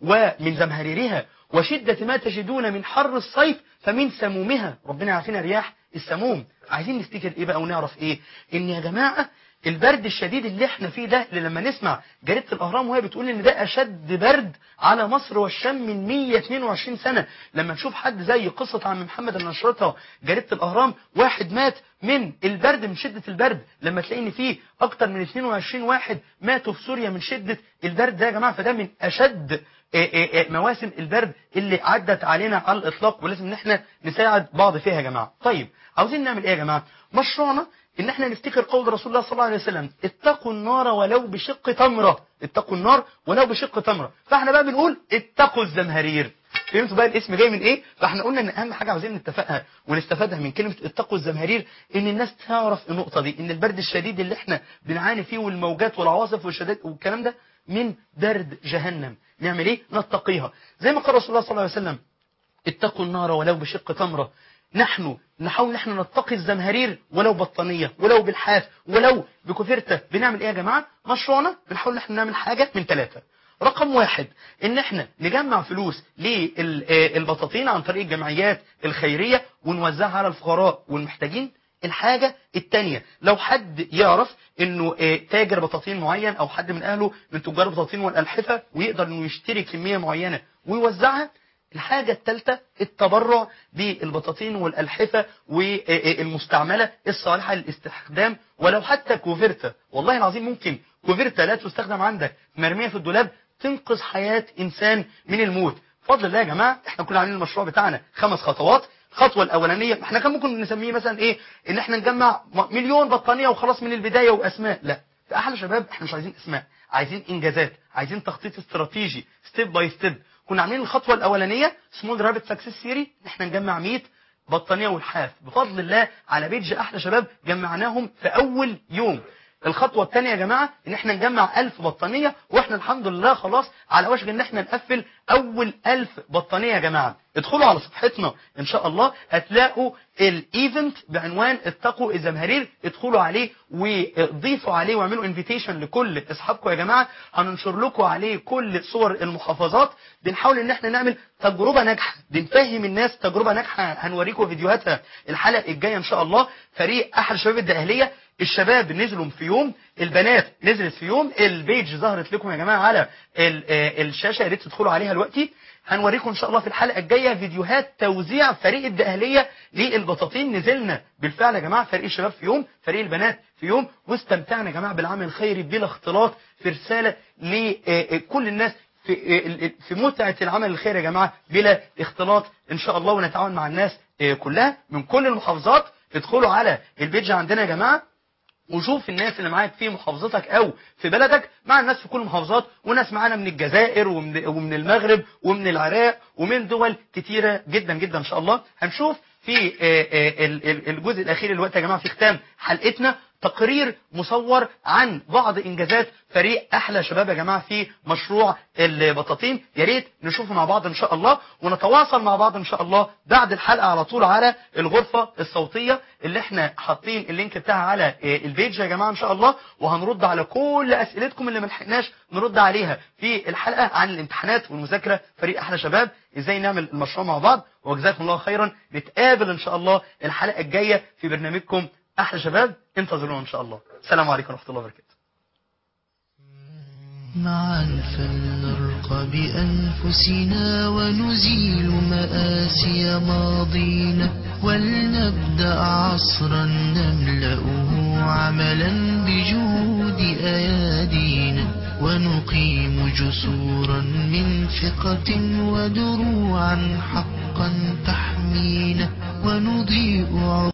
ومن زمهريرها وشدة ما تجدون من حر الصيف فمن سمومها ربنا يعافينا رياح السموم عايزين نفتكر ايه بقى ونعرف ايه ان يا جماعة البرد الشديد اللي احنا فيه ده اللي لما نسمع جريدة الأهرام وهي بتقول ان ده أشد برد على مصر والشام من 122 سنة لما نشوف حد زي قصة عم محمد اللي نشرتها جريدة الأهرام واحد مات من البرد من شدة البرد لما تلاقي ان فيه أكتر من 22 واحد ماتوا في سوريا من شدة البرد ده يا جماعة فده من أشد إيه إيه إيه مواسم البرد اللي عدت علينا على الإطلاق ولازم ان احنا نساعد بعض فيها يا جماعة طيب عاوزين نعمل ايه يا جماعة مشروعنا ان احنا نفتكر قول رسول الله صلى الله عليه وسلم اتقوا النار ولو بشق تمرة اتقوا النار ولو بشق تمرة فاحنا بقى بنقول اتقوا الزمهرير فهمتوا بقى الاسم جاي من ايه فاحنا قلنا ان اهم حاجة عاوزين نتفقها ونستفادها من كلمة اتقوا الزمهرير ان الناس تعرف النقطة دي ان البرد الشديد اللي احنا بنعاني فيه والموجات والعواصف والشدائد والكلام ده من برد جهنم نعمل ايه نتقيها زي ما قال رسول الله صلى الله عليه وسلم اتقوا النار ولو بشق تمرة نحن نحاول نحن نتقي الزمهرير ولو بطانية ولو بالحاف ولو بكفرتة بنعمل ايه يا جماعة مشروعنا بنحاول نحن نعمل حاجة من ثلاثة رقم واحد ان احنا نجمع فلوس للبطاطين عن طريق الجمعيات الخيرية ونوزعها على الفقراء والمحتاجين الحاجة التانية لو حد يعرف انه آه، تاجر بطاطين معين او حد من اهله من تجار البطاطين والالحفة ويقدر انه يشتري كمية معينة ويوزعها الحاجة الثالثة التبرع بالبطاطين والألحفة والمستعملة الصالحة للاستخدام ولو حتى كوفرتة والله العظيم ممكن كوفرتة لا تستخدم عندك مرمية في الدولاب تنقذ حياة إنسان من الموت بفضل الله يا جماعة احنا كنا عاملين المشروع بتاعنا خمس خطوات الخطوة الأولانية احنا كان ممكن نسميه مثلا ايه ان احنا نجمع مليون بطانية وخلاص من البداية وأسماء لا في أحلى شباب احنا مش عايزين أسماء عايزين إنجازات عايزين تخطيط استراتيجي ستيب باي ستيب كنا عاملين الخطوة الأولانية سمول رابط سكسس سيري ان احنا نجمع 100 بطانية والحاف بفضل الله على بيج أحلى شباب جمعناهم في أول يوم الخطوة الثانية يا جماعة ان احنا نجمع 1000 بطانية واحنا الحمد لله خلاص على وشك ان احنا نقفل اول 1000 بطانية يا جماعة ادخلوا على صفحتنا ان شاء الله هتلاقوا الايفنت بعنوان اتقوا الزمهرير ادخلوا عليه وضيفوا عليه واعملوا انفيتيشن لكل اصحابكم يا جماعة هننشر لكم عليه كل صور المحافظات بنحاول ان احنا نعمل تجربة ناجحة بنفهم الناس تجربة ناجحة هنوريكم فيديوهاتها الحلقة الجاية ان شاء الله فريق احد شباب الدقهلية الشباب نزلوا في يوم البنات نزلت في يوم البيج ظهرت لكم يا جماعة على ال- آه الشاشة يا ريت تدخلوا عليها دلوقتي هنوريكم ان شاء الله في الحلقة الجاية فيديوهات توزيع فريق الدقهلية للبطاطين نزلنا بالفعل يا جماعة فريق الشباب في يوم فريق البنات في يوم واستمتعنا يا جماعة بالعمل الخيري بلا اختلاط في رسالة لكل الناس في في متعة العمل الخيري يا جماعة بلا اختلاط ان شاء الله ونتعاون مع الناس آه، كلها من كل المحافظات ادخلوا على البيج عندنا يا جماعة وشوف الناس اللي معاك في محافظتك او في بلدك مع الناس في كل المحافظات وناس معانا من الجزائر ومن, ومن المغرب ومن العراق ومن دول كتيرة جدا جدا ان شاء الله هنشوف في آه، آه، ال- ال- الجزء الاخير الوقت يا جماعة في ختام حلقتنا تقرير مصور عن بعض انجازات فريق احلى شباب يا جماعه في مشروع البطاطين يا ريت نشوفه مع بعض ان شاء الله ونتواصل مع بعض ان شاء الله بعد الحلقه على طول على الغرفه الصوتيه اللي احنا حاطين اللينك بتاعها على آه، البيج يا جماعه ان شاء الله وهنرد على كل اسئلتكم اللي ما لحقناش نرد عليها في الحلقه عن الامتحانات والمذاكره فريق احلى شباب ازاي نعمل المشروع مع بعض وجزاكم الله خيرا نتقابل ان شاء الله الحلقه الجايه في برنامجكم احلى شباب انتظرونا ان شاء الله السلام عليكم ورحمه الله وبركاته معا فلنرقى بأنفسنا ونزيل مآسي ماضينا ولنبدأ عصرا نملأه عملا بجهود أيادينا ونقيم جسورا من ثقة ودروعا حقا تحمينا ونضيء